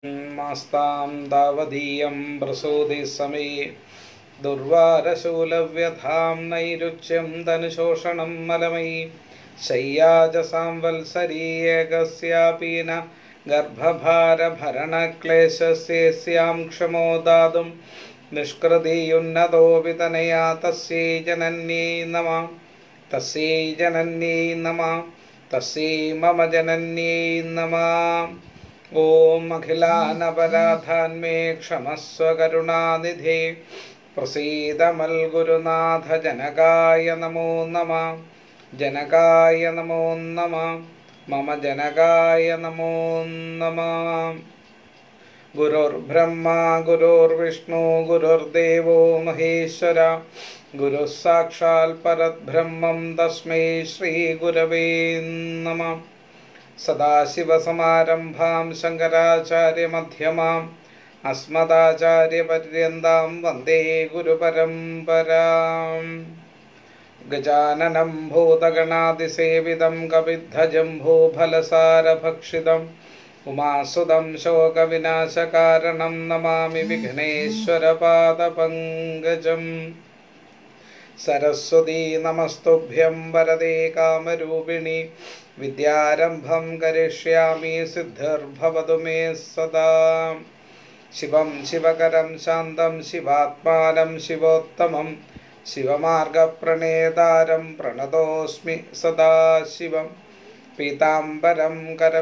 मास्तां दावदीयं प्रसूतिसमये दुर्वारशूलव्यथां नैरुच्यं धनुशोषणं मलमयि शय्याजसां वल्सरी एकस्यापि न गर्भभारभरणक्लेशस्येस्यां क्षमो दातुं निष्कृतियुन्नतोऽपि तनया तस्यै जनन्यै नमः तस्यै जनन्यै नमः तस्यै मम जनन्यै नमः ॐ अखिलानपराधान्मे क्षमस्व करुणानिधे प्रसीदमल्गुरुनाथ जनकाय नमो नमः जनकाय नमो नमः मम जनकाय नमो नमः गुरुर्ब्रह्मा गुरुर्विष्णु गुरुर्देवो महेश्वर गुरुः साक्षात् परब्रह्मं तस्मै श्रीगुरवे नमः सदाशिवसमारम्भां शङ्कराचार्यमध्यमाम् अस्मदाचार्यपर्यन्तां वन्दे गुरुपरम्पराम् गजाननं भूतगणादिसेवितं कविद्धजम्भूफलसारभक्षितम् उमासुदं शोकविनाशकारणं नमामि विघ्नेश्वरपादपङ्कजम् सरस्वती नमस्तुभ्यं वरदे कामरूपिणि विद्यारम्भं करिष्यामि सिद्धिर्भवतु मे सदा शिवं शिवकरं शान्तं शिवात्मानं शिवोत्तमं शिवमार्गप्रणेतारं प्रणतोऽस्मि सदा शिवं पीताम्बरं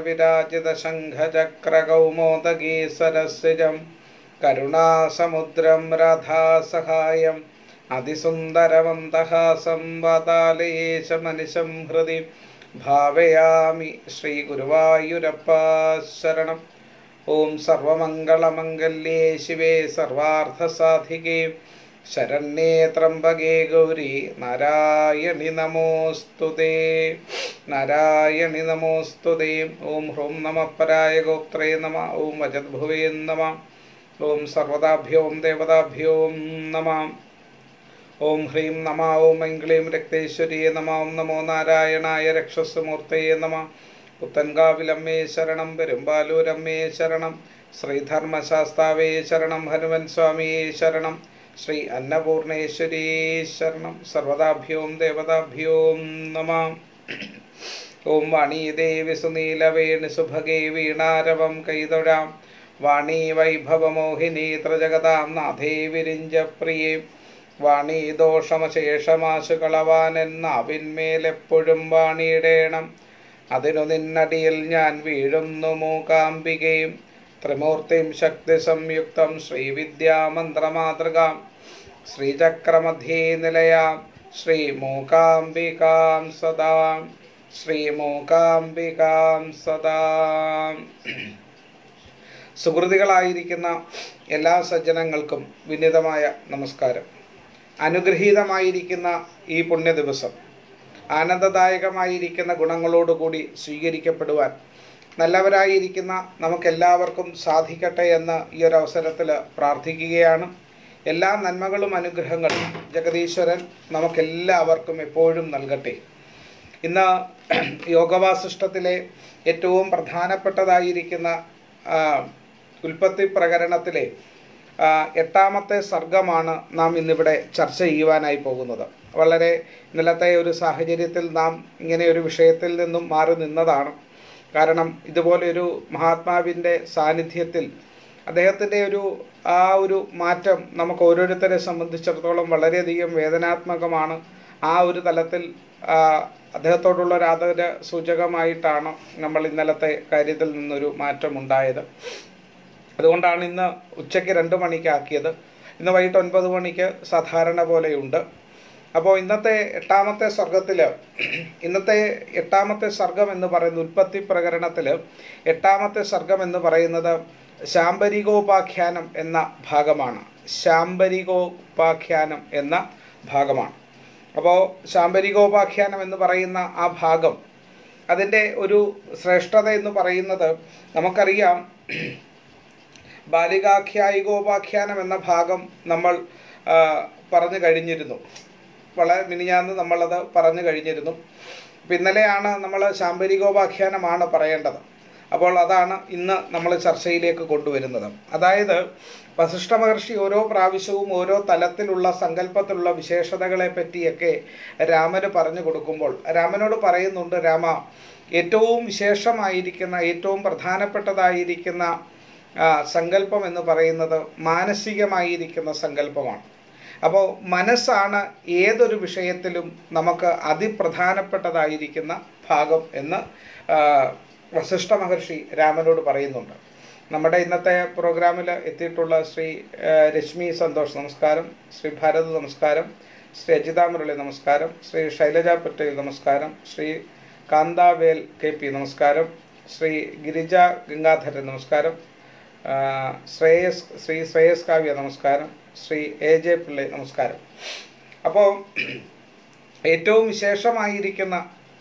करविराजितशङ्खचक्रकौमोदगीसरस्यजं करुणासमुद्रं राधासहायम् അതിസുന്ദരമന്തഹാസം വാതാലയേശ മനിശം ഹൃദി ഭാവയാമി ശ്രീഗുരുവായൂരപ്പ ശരണം ഓം സർവമംഗളമംഗല്യേ ശിവേ സർവാർത്ഥസാധികേ ശരണ്യേ ത്രംബകേ ഗൗരി നാരായണി നമോസ്തുതേ നാരായണി നമോസ്തുതേ ഓം ഹ്രൂം നമ പരായ ഗോത്രേ നമ ഓം വജദ്ഭുവേ നമ ഓം സർവതാഭ്യോം ദേവതാഭ്യോം നമ ഓം ഹ്രീം നമ ഓം ഐംക്ലീം രക്തേശ്വരിയെ നമ ഓം നമോ നാരായണായ രക്ഷസ്മൂർത്തയെ നമ പുത്തൻകാവിലമ്മേ ശരണം പെരുമ്പാലൂരമ്മേ ശരണം ശ്രീധർമ്മശാസ്താവേ ശരണം ഹനുമൻ സ്വാമിയെ ശരണം ശ്രീ അന്നപൂർണേശ്വരിയെ ശരണം സർവതാഭ്യോം ദേവതാഭ്യോം നമ ഓം വാണീദേവി സുനീലവേണി സുഭഗേ വീണാരവം കൈതൊഴാം വാണീ വൈഭവമോഹിനി ത്രജഗതാം നാഥേ വിരിഞ്ചപ്രിയേ വാണി ദോഷമശേഷമാശു കളവാനെന്നാവിന്മേലെപ്പോഴും വാണിയിടേണം അതിനു നിന്നടിയിൽ ഞാൻ വീഴുന്നു മൂകാംബികയും ത്രിമൂർത്തിം ശക്തി സംയുക്തം ശ്രീവിദ്യാമന്ത്രമാതൃകാം ശ്രീചക്രമധ്യേ നിലയാം ശ്രീ മൂകാംബികാം സദാ ശ്രീ മൂകാംബികാം സദാ സുഹൃതികളായിരിക്കുന്ന എല്ലാ സജ്ജനങ്ങൾക്കും വിനിതമായ നമസ്കാരം അനുഗ്രഹീതമായിരിക്കുന്ന ഈ പുണ്യ ദിവസം ആനന്ദദായകമായിരിക്കുന്ന ഗുണങ്ങളോടുകൂടി സ്വീകരിക്കപ്പെടുവാൻ നല്ലവരായിരിക്കുന്ന നമുക്കെല്ലാവർക്കും സാധിക്കട്ടെ എന്ന് ഈ ഒരു അവസരത്തിൽ പ്രാർത്ഥിക്കുകയാണ് എല്ലാ നന്മകളും അനുഗ്രഹങ്ങളും ജഗദീശ്വരൻ നമുക്കെല്ലാവർക്കും എപ്പോഴും നൽകട്ടെ ഇന്ന് യോഗവാസിഷ്ടത്തിലെ ഏറ്റവും പ്രധാനപ്പെട്ടതായിരിക്കുന്ന ഉൽപ്പത്തി പ്രകരണത്തിലെ എട്ടാമത്തെ സർഗമാണ് നാം ഇന്നിവിടെ ചർച്ച ചെയ്യുവാനായി പോകുന്നത് വളരെ ഇന്നലത്തെ ഒരു സാഹചര്യത്തിൽ നാം ഇങ്ങനെ ഒരു വിഷയത്തിൽ നിന്നും മാറി നിന്നതാണ് കാരണം ഇതുപോലെ ഒരു മഹാത്മാവിൻ്റെ സാന്നിധ്യത്തിൽ അദ്ദേഹത്തിൻ്റെ ഒരു ആ ഒരു മാറ്റം നമുക്ക് ഓരോരുത്തരെ സംബന്ധിച്ചിടത്തോളം വളരെയധികം വേദനാത്മകമാണ് ആ ഒരു തലത്തിൽ അദ്ദേഹത്തോടുള്ള ഒരു ആദര സൂചകമായിട്ടാണ് നമ്മൾ ഇന്നലത്തെ കാര്യത്തിൽ നിന്നൊരു മാറ്റമുണ്ടായത് അതുകൊണ്ടാണ് ഇന്ന് ഉച്ചയ്ക്ക് രണ്ട് മണിക്കാക്കിയത് ഇന്ന് വൈകിട്ട് ഒൻപത് മണിക്ക് സാധാരണ പോലെയുണ്ട് അപ്പോൾ ഇന്നത്തെ എട്ടാമത്തെ സർഗത്തിൽ ഇന്നത്തെ എട്ടാമത്തെ സർഗം എന്ന് പറയുന്ന ഉൽപ്പത്തി പ്രകരണത്തിൽ എട്ടാമത്തെ സർഗം എന്ന് പറയുന്നത് ശാംബരികോപാഖ്യാനം എന്ന ഭാഗമാണ് ശാംബരികോപാഖ്യാനം എന്ന ഭാഗമാണ് അപ്പോൾ ശാംബരികോപാഖ്യാനം എന്ന് പറയുന്ന ആ ഭാഗം അതിൻ്റെ ഒരു ശ്രേഷ്ഠത എന്ന് പറയുന്നത് നമുക്കറിയാം ബാലികാഖ്യായികോപാഖ്യാനം എന്ന ഭാഗം നമ്മൾ പറഞ്ഞു കഴിഞ്ഞിരുന്നു വളരെ മിനിഞ്ഞാന്ന് നമ്മളത് പറഞ്ഞു കഴിഞ്ഞിരുന്നു അപ്പം ഇന്നലെയാണ് നമ്മൾ ശാംബരികോപാഖ്യാനമാണ് പറയേണ്ടത് അപ്പോൾ അതാണ് ഇന്ന് നമ്മൾ ചർച്ചയിലേക്ക് കൊണ്ടുവരുന്നത് അതായത് വസിഷ്ഠ മഹർഷി ഓരോ പ്രാവശ്യവും ഓരോ തലത്തിലുള്ള സങ്കല്പത്തിലുള്ള വിശേഷതകളെ പറ്റിയൊക്കെ രാമന് പറഞ്ഞു കൊടുക്കുമ്പോൾ രാമനോട് പറയുന്നുണ്ട് രാമ ഏറ്റവും വിശേഷമായിരിക്കുന്ന ഏറ്റവും പ്രധാനപ്പെട്ടതായിരിക്കുന്ന ആ, സങ്കല്പം എന്ന് പറയുന്നത് മാനസികമായിരിക്കുന്ന സങ്കല്പമാണ് അപ്പോൾ മനസ്സാണ് ഏതൊരു വിഷയത്തിലും നമുക്ക് അതിപ്രധാനപ്പെട്ടതായിരിക്കുന്ന ഭാഗം എന്ന് ആ, വസിഷ്ഠ മഹർഷി രാമനോട് പറയുന്നുണ്ട് നമ്മുടെ ഇന്നത്തെ പ്രോഗ്രാമിൽ എത്തിയിട്ടുള്ള ശ്രീ ആ, രശ്മി സന്തോഷ് നമസ്കാരം ശ്രീ ഭാരത് നമസ്കാരം ശ്രീ അജിത മുരളി നമസ്കാരം ശ്രീ ശൈലജ പട്ടേൽ നമസ്കാരം ശ്രീ കാന്താവേൽ കെ പി നമസ്കാരം ശ്രീ ഗിരിജ ഗംഗാധരൻ നമസ്കാരം ആ, ശ്രേയസ് ശ്രീ ശ്രേയസ് കാവ്യ നമസ്കാരം ശ്രീ എ ജെ പിള്ളை നമസ്കാരം അപ്പോൾ ഏറ്റവും വിശേഷമായിരിക്കുന്ന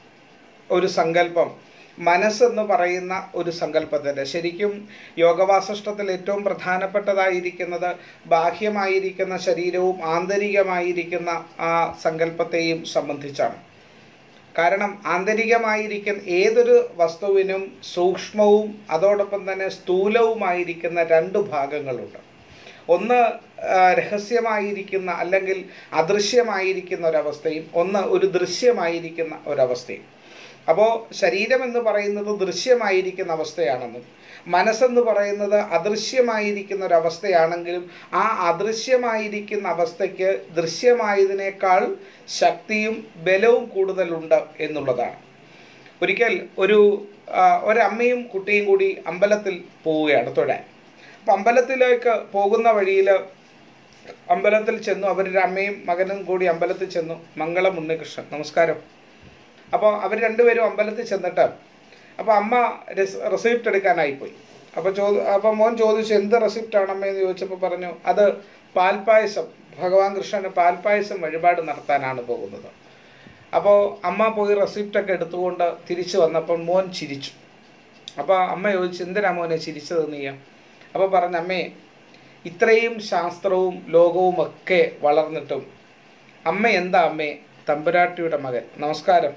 ഒരു സങ്കല്പം മനസ്സെന്ന് പറയുന്ന ഒരു സങ്കല്പത്തിൻ്റെ ശരിക്കും യോഗവാസിഷ്ടത്തിൽ ഏറ്റവും പ്രധാനപ്പെട്ടതായിരിക്കുന്നത് ബാഹ്യമായിരിക്കുന്ന ശരീരവും ആന്തരികമായിരിക്കുന്ന ആ സങ്കല്പത്തെയും സംബന്ധിച്ചാണ് കാരണം ആന്തരികമായിരിക്കുന്ന ഏതൊരു വസ്തുവിനും സൂക്ഷ്മവും അതോടൊപ്പം തന്നെ സ്ഥൂലവുമായിരിക്കുന്ന രണ്ട് ഭാഗങ്ങളുണ്ട് ഒന്ന് ആ, രഹസ്യമായിരിക്കുന്ന അല്ലെങ്കിൽ അദൃശ്യമായിരിക്കുന്ന ഒരവസ്ഥയും ഒന്ന് ഒരു ദൃശ്യമായിരിക്കുന്ന ഒരവസ്ഥയും അപ്പോൾ ശരീരം എന്ന് പറയുന്നത് ദൃശ്യമായിരിക്കുന്ന അവസ്ഥയാണെന്നും മനസ്സെന്ന് പറയുന്നത് അദൃശ്യമായിരിക്കുന്ന ഒരവസ്ഥയാണെങ്കിലും ആ അദൃശ്യമായിരിക്കുന്ന അവസ്ഥയ്ക്ക് ദൃശ്യമായതിനേക്കാൾ ശക്തിയും ബലവും കൂടുതലുണ്ട് എന്നുള്ളതാണ് ഒരിക്കൽ ഒരു ആ, ഒരമ്മയും കുട്ടിയും കൂടി അമ്പലത്തിൽ പോവുകയാണ് തൊഴാൻ അപ്പം അമ്പലത്തിലേക്ക് പോകുന്ന വഴിയിൽ അമ്പലത്തിൽ ചെന്നു അവരുടെ അമ്മയും മകനും കൂടി അമ്പലത്തിൽ ചെന്നു മംഗളം ഉണ്ണികൃഷ്ണൻ നമസ്കാരം അപ്പോൾ അവർ രണ്ടുപേരും അമ്പലത്തിൽ ചെന്നിട്ട് അപ്പോൾ അമ്മ റെസിപ്റ്റ് എടുക്കാനായിപ്പോയി അപ്പോൾ ചോ അപ്പോൾ മോൻ ചോദിച്ചു എന്ത് റെസിപ്റ്റ് ആണമ്മ എന്ന് ചോദിച്ചപ്പോൾ പറഞ്ഞു അത് പാൽപ്പായസം ഭഗവാൻ കൃഷ്ണന് പാൽപ്പായസം വഴിപാട് നടത്താനാണ് പോകുന്നത് അപ്പോൾ അമ്മ പോയി റെസിപ്റ്റൊക്കെ എടുത്തുകൊണ്ട് തിരിച്ചു വന്നപ്പോൾ മോൻ ചിരിച്ചു അപ്പോൾ അമ്മ ചോദിച്ചു എന്തിനാ മോനെ ചിരിച്ചത് നീ അപ്പോൾ പറഞ്ഞു അമ്മേ ഇത്രയും ശാസ്ത്രവും ലോകവും ഒക്കെ വളർന്നിട്ടും അമ്മ എന്താ അമ്മേ തമ്പുരാട്ടിയുടെ മകൻ നമസ്കാരം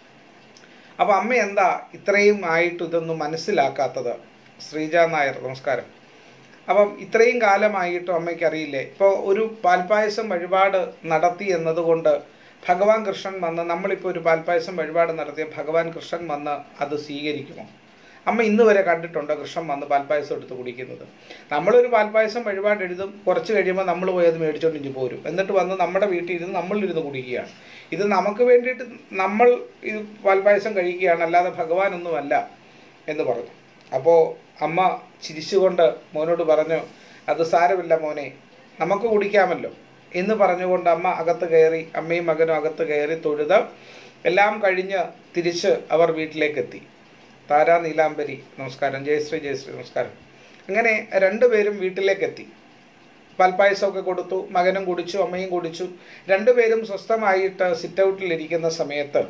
അപ്പോൾ അമ്മ എന്താ ഇത്രയും ആയിട്ട് ഇതൊന്നും മനസ്സിലാക്കാത്തത് ശ്രീജ നായർ നമസ്കാരം അപ്പം ഇത്രയും കാലമായിട്ടും അമ്മയ്ക്ക് അറിയില്ലേ ഇപ്പോൾ ഒരു പാൽപ്പായസം വഴിപാട് നടത്തി എന്നതുകൊണ്ട് ഭഗവാൻ കൃഷ്ണൻ വന്ന് നമ്മളിപ്പോൾ ഒരു പാൽപ്പായസം വഴിപാട് നടത്തിയ ഭഗവാൻ കൃഷ്ണൻ വന്ന് അത് സ്വീകരിക്കുമോ അമ്മ ഇന്ന് വരെ കണ്ടിട്ടുണ്ടോ കൃഷ്ണൻ വന്ന് പാൽപ്പായസം എടുത്ത് കുടിക്കുന്നത് നമ്മളൊരു പാൽപ്പായസം വഴിപാട് എഴുതും കുറച്ച് കഴിയുമ്പോൾ നമ്മൾ പോയി അത് മേടിച്ചോണ്ട് ഇഞ്ചി പോരും എന്നിട്ട് വന്ന് നമ്മുടെ വീട്ടിൽ ഇരുന്ന് നമ്മളിരുന്ന് കുടിക്കുകയാണ് ഇത് നമുക്ക് വേണ്ടിയിട്ട് നമ്മൾ ഇത് പാൽപ്പായസം കഴിക്കുകയാണ് അല്ലാതെ ഭഗവാനൊന്നുമല്ല എന്ന് പറഞ്ഞു അപ്പോൾ അമ്മ ചിരിച്ചുകൊണ്ട് മോനോട് പറഞ്ഞു അത് സാരമില്ല മോനെ നമുക്ക് കുടിക്കാമല്ലോ എന്ന് പറഞ്ഞുകൊണ്ട് അമ്മ അകത്ത് കയറി അമ്മയും മകനും അകത്ത് കയറി തൊഴുത് എല്ലാം കഴിഞ്ഞ് തിരിച്ച് അവർ വീട്ടിലേക്കെത്തി താര നീലാംബരി നമസ്കാരം ജയശ്രീ ജയശ്രീ നമസ്കാരം അങ്ങനെ രണ്ടുപേരും വീട്ടിലേക്കെത്തി പാൽപ്പായസമൊക്കെ കൊടുത്തു മകനും കുടിച്ചു അമ്മയും കുടിച്ചു രണ്ടുപേരും സ്വസ്ഥമായിട്ട് സിറ്റ് ഔട്ടിലിരിക്കുന്ന സമയത്ത്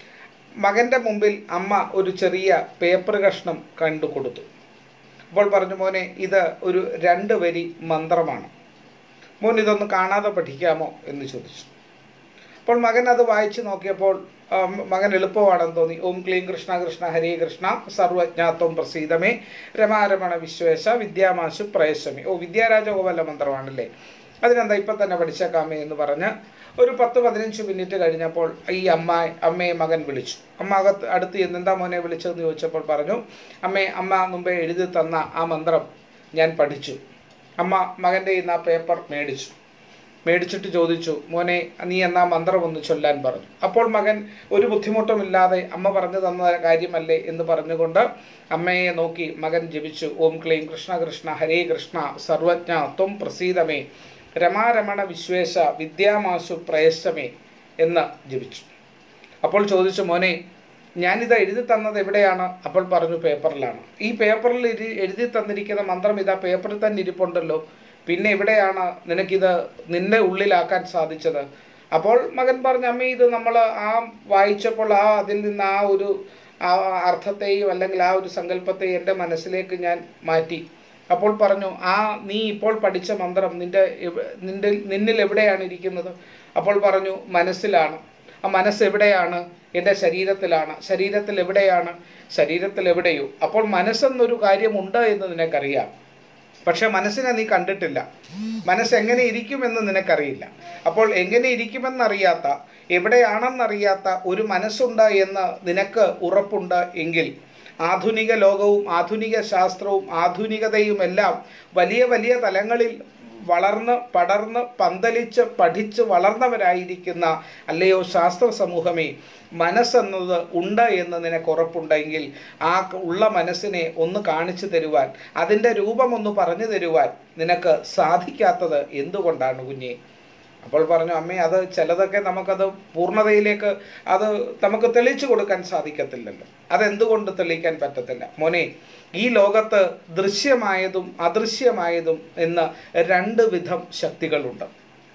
മകൻ്റെ മുമ്പിൽ അമ്മ ഒരു ചെറിയ പേപ്പർ കഷ്ണം കണ്ടു കൊടുത്തു അപ്പോൾ പറഞ്ഞു മോനെ ഇത് ഒരു രണ്ട് വരി മന്ത്രമാണ് മോൻ ഇതൊന്ന് കാണാതെ പഠിക്കാമോ എന്ന് ചോദിച്ചു അപ്പോൾ മകൻ അത് വായിച്ചു നോക്കിയപ്പോൾ ആ, മകൻ എളുപ്പമാണെന്ന് തോന്നി ഓം ക്ലീം കൃഷ്ണ കൃഷ്ണ ഹരേ കൃഷ്ണ സർവജ്ഞാത്വം പ്രസീതമേ രമാരമണ വിശ്വേശ വിദ്യാമാശു പ്രയശമി ഓ വിദ്യാരാജഗോപാല മന്ത്രമാണല്ലേ അതിനെന്താ ഇപ്പം തന്നെ പഠിച്ചേക്കാമേ എന്ന് പറഞ്ഞ് ഒരു പത്ത് പതിനഞ്ച് മിനിറ്റ് കഴിഞ്ഞപ്പോൾ ഈ അമ്മ അമ്മയെ മകൻ വിളിച്ചു അമ്മ അകത്ത് അടുത്ത് ചെന്ന് എന്താ മോനെ വിളിച്ചതെന്ന് ചോദിച്ചപ്പോൾ പറഞ്ഞു അമ്മേ അമ്മ മുമ്പേ എഴുതി തന്ന ആ മന്ത്രം ഞാൻ പഠിച്ചു അമ്മ മകൻ്റെ ഇന്ന് ആ പേപ്പർ മേടിച്ചു മേടിച്ചിട്ട് ചോദിച്ചു മോനെ നീ എന്നാ മന്ത്രം ഒന്ന് ചൊല്ലാൻ പറഞ്ഞു അപ്പോൾ മകൻ ഒരു ബുദ്ധിമുട്ടുമില്ലാതെ അമ്മ പറഞ്ഞു തന്ന കാര്യമല്ലേ എന്ന് പറഞ്ഞുകൊണ്ട് അമ്മയെ നോക്കി മകൻ ജപിച്ചു ഓം ക്ലീം കൃഷ്ണ കൃഷ്ണ ഹരേ കൃഷ്ണ സർവജ്ഞ ത്വം പ്രസീതമേ രമാരമണ വിശ്വേശ വിദ്യാമാസു പ്രയശമേ എന്ന് ജപിച്ചു അപ്പോൾ ചോദിച്ചു മോനെ ഞാനിത് എഴുതി തന്നത് എവിടെയാണ് അപ്പോൾ പറഞ്ഞു പേപ്പറിലാണ് ഈ പേപ്പറിൽ ഇരി- എഴുതി തന്നിരിക്കുന്ന മന്ത്രം ഇതാ പേപ്പറിൽ തന്നെ ഇരിപ്പുണ്ടല്ലോ പിന്നെ എവിടെയാണ് നിനക്കിത് നിന്റെ ഉള്ളിലാക്കാൻ സാധിച്ചത് അപ്പോൾ മകൻ പറഞ്ഞു അമ്മ ഇത് നമ്മൾ ആ വായിച്ചപ്പോൾ ആ അതിൽ നിന്ന് ആ ഒരു ആ അർത്ഥത്തെയും അല്ലെങ്കിൽ ആ ഒരു സങ്കല്പത്തെയും എൻ്റെ മനസ്സിലേക്ക് ഞാൻ മാറ്റി അപ്പോൾ പറഞ്ഞു ആ നീ ഇപ്പോൾ പഠിച്ച മന്ത്രം നിന്റെ എവ- നിന്റെ നിന്നിൽ എവിടെയാണ് ഇരിക്കുന്നത് അപ്പോൾ പറഞ്ഞു മനസ്സിലാണ് ആ മനസ്സ് എവിടെയാണ് എൻ്റെ ശരീരത്തിലാണ് ശരീരത്തിൽ എവിടെയാണ് ശരീരത്തിൽ എവിടെയോ അപ്പോൾ മനസ്സെന്നൊരു കാര്യമുണ്ട് എന്ന് നിനക്കറിയാം പക്ഷെ മനസ്സിനെ നീ കണ്ടിട്ടില്ല മനസ്സ് എങ്ങനെ ഇരിക്കുമെന്ന് നിനക്കറിയില്ല അപ്പോൾ എങ്ങനെ ഇരിക്കുമെന്നറിയാത്ത എവിടെയാണെന്നറിയാത്ത ഒരു മനസ്സുണ്ട് എന്ന് നിനക്ക് ഉറപ്പുണ്ട് എങ്കിൽ ആധുനിക ലോകവും ആധുനിക ശാസ്ത്രവും ആധുനികതയും എല്ലാം വലിയ വലിയ തലങ്ങളിൽ വളർന്ന് പടർന്ന് പന്തലിച്ച് പഠിച്ച് വളർന്നവരായിരിക്കുന്ന അല്ലയോ ശാസ്ത്ര സമൂഹമേ മനസ്സെന്നത് ഉണ്ട് എന്ന് നിനക്ക് ഉറപ്പുണ്ടെങ്കിൽ ആ ഉള്ള മനസ്സിനെ ഒന്ന് കാണിച്ചു തരുവാൻ അതിൻ്റെ രൂപം ഒന്ന് പറഞ്ഞു തരുവാൻ നിനക്ക് സാധിക്കാത്തത് എന്തുകൊണ്ടാണ് കുഞ്ഞെ അപ്പോൾ പറഞ്ഞു അമ്മേ അത് ചിലതൊക്കെ നമുക്കത് പൂർണ്ണതയിലേക്ക് അത് നമുക്ക് തെളിയിച്ചു കൊടുക്കാൻ സാധിക്കത്തില്ലല്ലോ അതെന്തുകൊണ്ട് തെളിയിക്കാൻ പറ്റത്തില്ല മോനെ ഈ ലോകത്ത് ദൃശ്യമായതും അദൃശ്യമായതും എന്ന രണ്ട് വിധം ശക്തികളുണ്ട്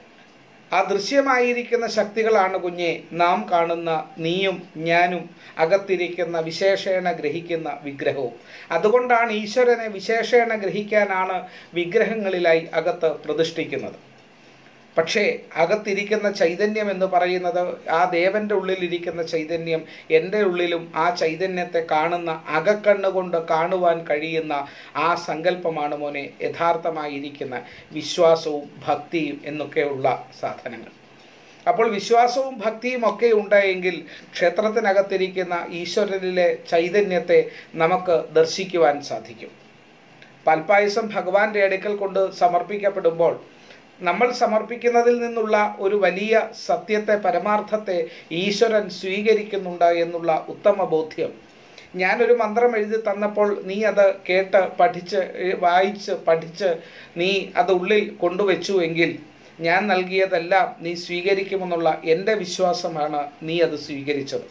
ആ ദൃശ്യമായിരിക്കുന്ന ശക്തികളാണ് കുഞ്ഞെ നാം കാണുന്ന നീയും ഞാനും അകത്തിരിക്കുന്ന വിശേഷേണ ഗ്രഹിക്കുന്ന വിഗ്രഹവും അതുകൊണ്ടാണ് ഈശ്വരനെ വിശേഷേണ ഗ്രഹിക്കാനാണ് വിഗ്രഹങ്ങളിലായി അകത്ത് പ്രതിഷ്ഠിക്കുന്നത് പക്ഷേ അകത്തിരിക്കുന്ന ചൈതന്യം എന്ന് പറയുന്നത് ആ ദേവന്റെ ഉള്ളിലിരിക്കുന്ന ചൈതന്യം എൻ്റെ ഉള്ളിലും ആ ചൈതന്യത്തെ കാണുന്ന അകക്കണ്ണുകൊണ്ട് കാണുവാൻ കഴിയുന്ന ആ സങ്കല്പമാണ് മോനെ യഥാർത്ഥമായിരിക്കുന്ന വിശ്വാസവും ഭക്തിയും എന്നൊക്കെയുള്ള സാധനങ്ങൾ അപ്പോൾ വിശ്വാസവും ഭക്തിയും ഒക്കെ ഉണ്ടായെങ്കിൽ ക്ഷേത്രത്തിനകത്തിരിക്കുന്ന ഈശ്വരനിലെ ചൈതന്യത്തെ നമുക്ക് ദർശിക്കുവാൻ സാധിക്കും പൽപ്പായസം ഭഗവാന്റെ അടുക്കൽ കൊണ്ട് സമർപ്പിക്കപ്പെടുമ്പോൾ നമ്മൾ സമർപ്പിക്കുന്നതിൽ നിന്നുള്ള ഒരു വലിയ സത്യത്തെ പരമാർത്ഥത്തെ ഈശ്വരൻ സ്വീകരിക്കുന്നുണ്ട് എന്നുള്ള ഉത്തമ ബോധ്യം ഞാനൊരു മന്ത്രം എഴുതി തന്നപ്പോൾ നീ അത് കേട്ട് പഠിച്ച് വായിച്ച് പഠിച്ച് നീ അത് ഉള്ളിൽ കൊണ്ടുവച്ചു എങ്കിൽ ഞാൻ നൽകിയതെല്ലാം നീ സ്വീകരിക്കുമെന്നുള്ള എൻ്റെ വിശ്വാസമാണ് നീ അത് സ്വീകരിച്ചത്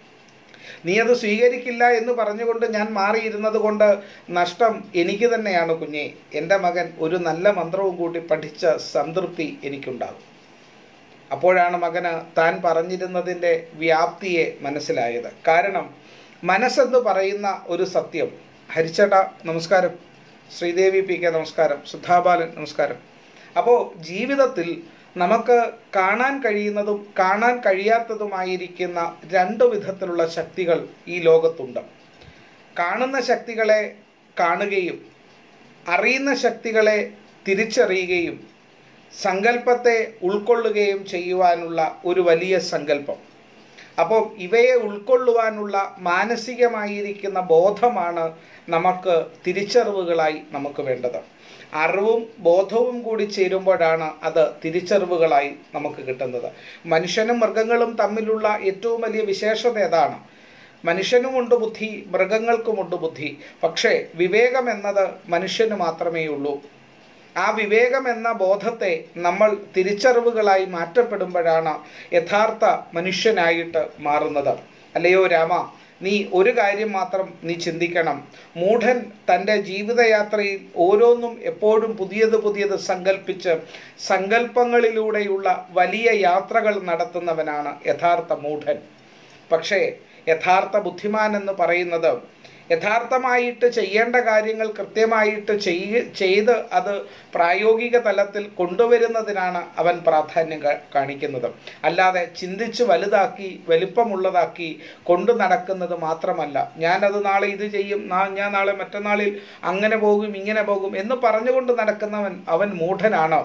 നീ അത് സ്വീകരിക്കില്ല എന്ന് പറഞ്ഞുകൊണ്ട് ഞാൻ മാറിയിരുന്നത് കൊണ്ട് നഷ്ടം എനിക്ക് തന്നെയാണ് കുഞ്ഞെ എൻ്റെ മകൻ ഒരു നല്ല മന്ത്രവും കൂടി പഠിച്ച സംതൃപ്തി എനിക്കുണ്ടാകും അപ്പോഴാണ് മകന് താൻ പറഞ്ഞിരുന്നതിൻ്റെ വ്യാപ്തിയെ മനസ്സിലായത് കാരണം മനസ്സെന്ന് പറയുന്ന ഒരു സത്യം ഹരിച്ചേട്ട നമസ്കാരം ശ്രീദേവി പി കെ നമസ്കാരം സുധാബാലൻ നമസ്കാരം അപ്പോൾ ജീവിതത്തിൽ നമുക്ക് കാണാൻ കഴിയുന്നതും കാണാൻ കഴിയാത്തതുമായിരിക്കുന്ന രണ്ട് വിധത്തിലുള്ള ശക്തികൾ ഈ ലോകത്തുണ്ട് കാണുന്ന ശക്തികളെ കാണുകയും അറിയുന്ന ശക്തികളെ തിരിച്ചറിയുകയും സങ്കല്പത്തെ ഉൾക്കൊള്ളുകയും ചെയ്യുവാനുള്ള ഒരു വലിയ സങ്കല്പം അപ്പോൾ ഇവയെ ഉൾക്കൊള്ളുവാനുള്ള മാനസികമായിരിക്കുന്ന ബോധമാണ് നമുക്ക് തിരിച്ചറിവുകളായി നമുക്ക് വേണ്ടത് അറിവും ബോധവും കൂടി ചേരുമ്പോഴാണ് അത് തിരിച്ചറിവുകളായി നമുക്ക് കിട്ടുന്നത് മനുഷ്യനും മൃഗങ്ങളും തമ്മിലുള്ള ഏറ്റവും വലിയ വിശേഷത ഏതാണ് മനുഷ്യനുമുണ്ട് ബുദ്ധി മൃഗങ്ങൾക്കുമുണ്ട് ബുദ്ധി പക്ഷേ വിവേകം എന്നത് മനുഷ്യന് മാത്രമേ ഉള്ളൂ ആ വിവേകം എന്ന ബോധത്തെ നമ്മൾ തിരിച്ചറിവുകളായി മാറ്റപ്പെടുമ്പോഴാണ് യഥാർത്ഥ മനുഷ്യനായിട്ട് മാറുന്നത് അല്ലയോ രാമ നീ ഒരു കാര്യം മാത്രം നീ ചിന്തിക്കണം മൂഢൻ തൻ്റെ ജീവിതയാത്രയിൽ ഓരോന്നും എപ്പോഴും പുതിയത് പുതിയത് സങ്കല്പിച്ച് സങ്കല്പങ്ങളിലൂടെയുള്ള വലിയ യാത്രകൾ നടത്തുന്നവനാണ് യഥാർത്ഥ മൂഢൻ പക്ഷേ യഥാർത്ഥ ബുദ്ധിമാൻ എന്ന് പറയുന്നത് യഥാർത്ഥമായിട്ട് ചെയ്യേണ്ട കാര്യങ്ങൾ കൃത്യമായിട്ട് ചെയ്യ ചെയ്ത് അത് പ്രായോഗിക തലത്തിൽ കൊണ്ടുവരുന്നതിനാണ് അവൻ പ്രാധാന്യം കാ- കാണിക്കുന്നത് അല്ലാതെ ചിന്തിച്ച് വലുതാക്കി വലിപ്പമുള്ളതാക്കി കൊണ്ടു നടക്കുന്നത് മാത്രമല്ല ഞാനത് നാളെ ഇത് ചെയ്യും നാ- ഞാൻ നാളെ മറ്റന്നാളിൽ അങ്ങനെ പോകും ഇങ്ങനെ പോകും എന്ന് പറഞ്ഞുകൊണ്ട് നടക്കുന്നവൻ അവൻ മൂഢനാണ്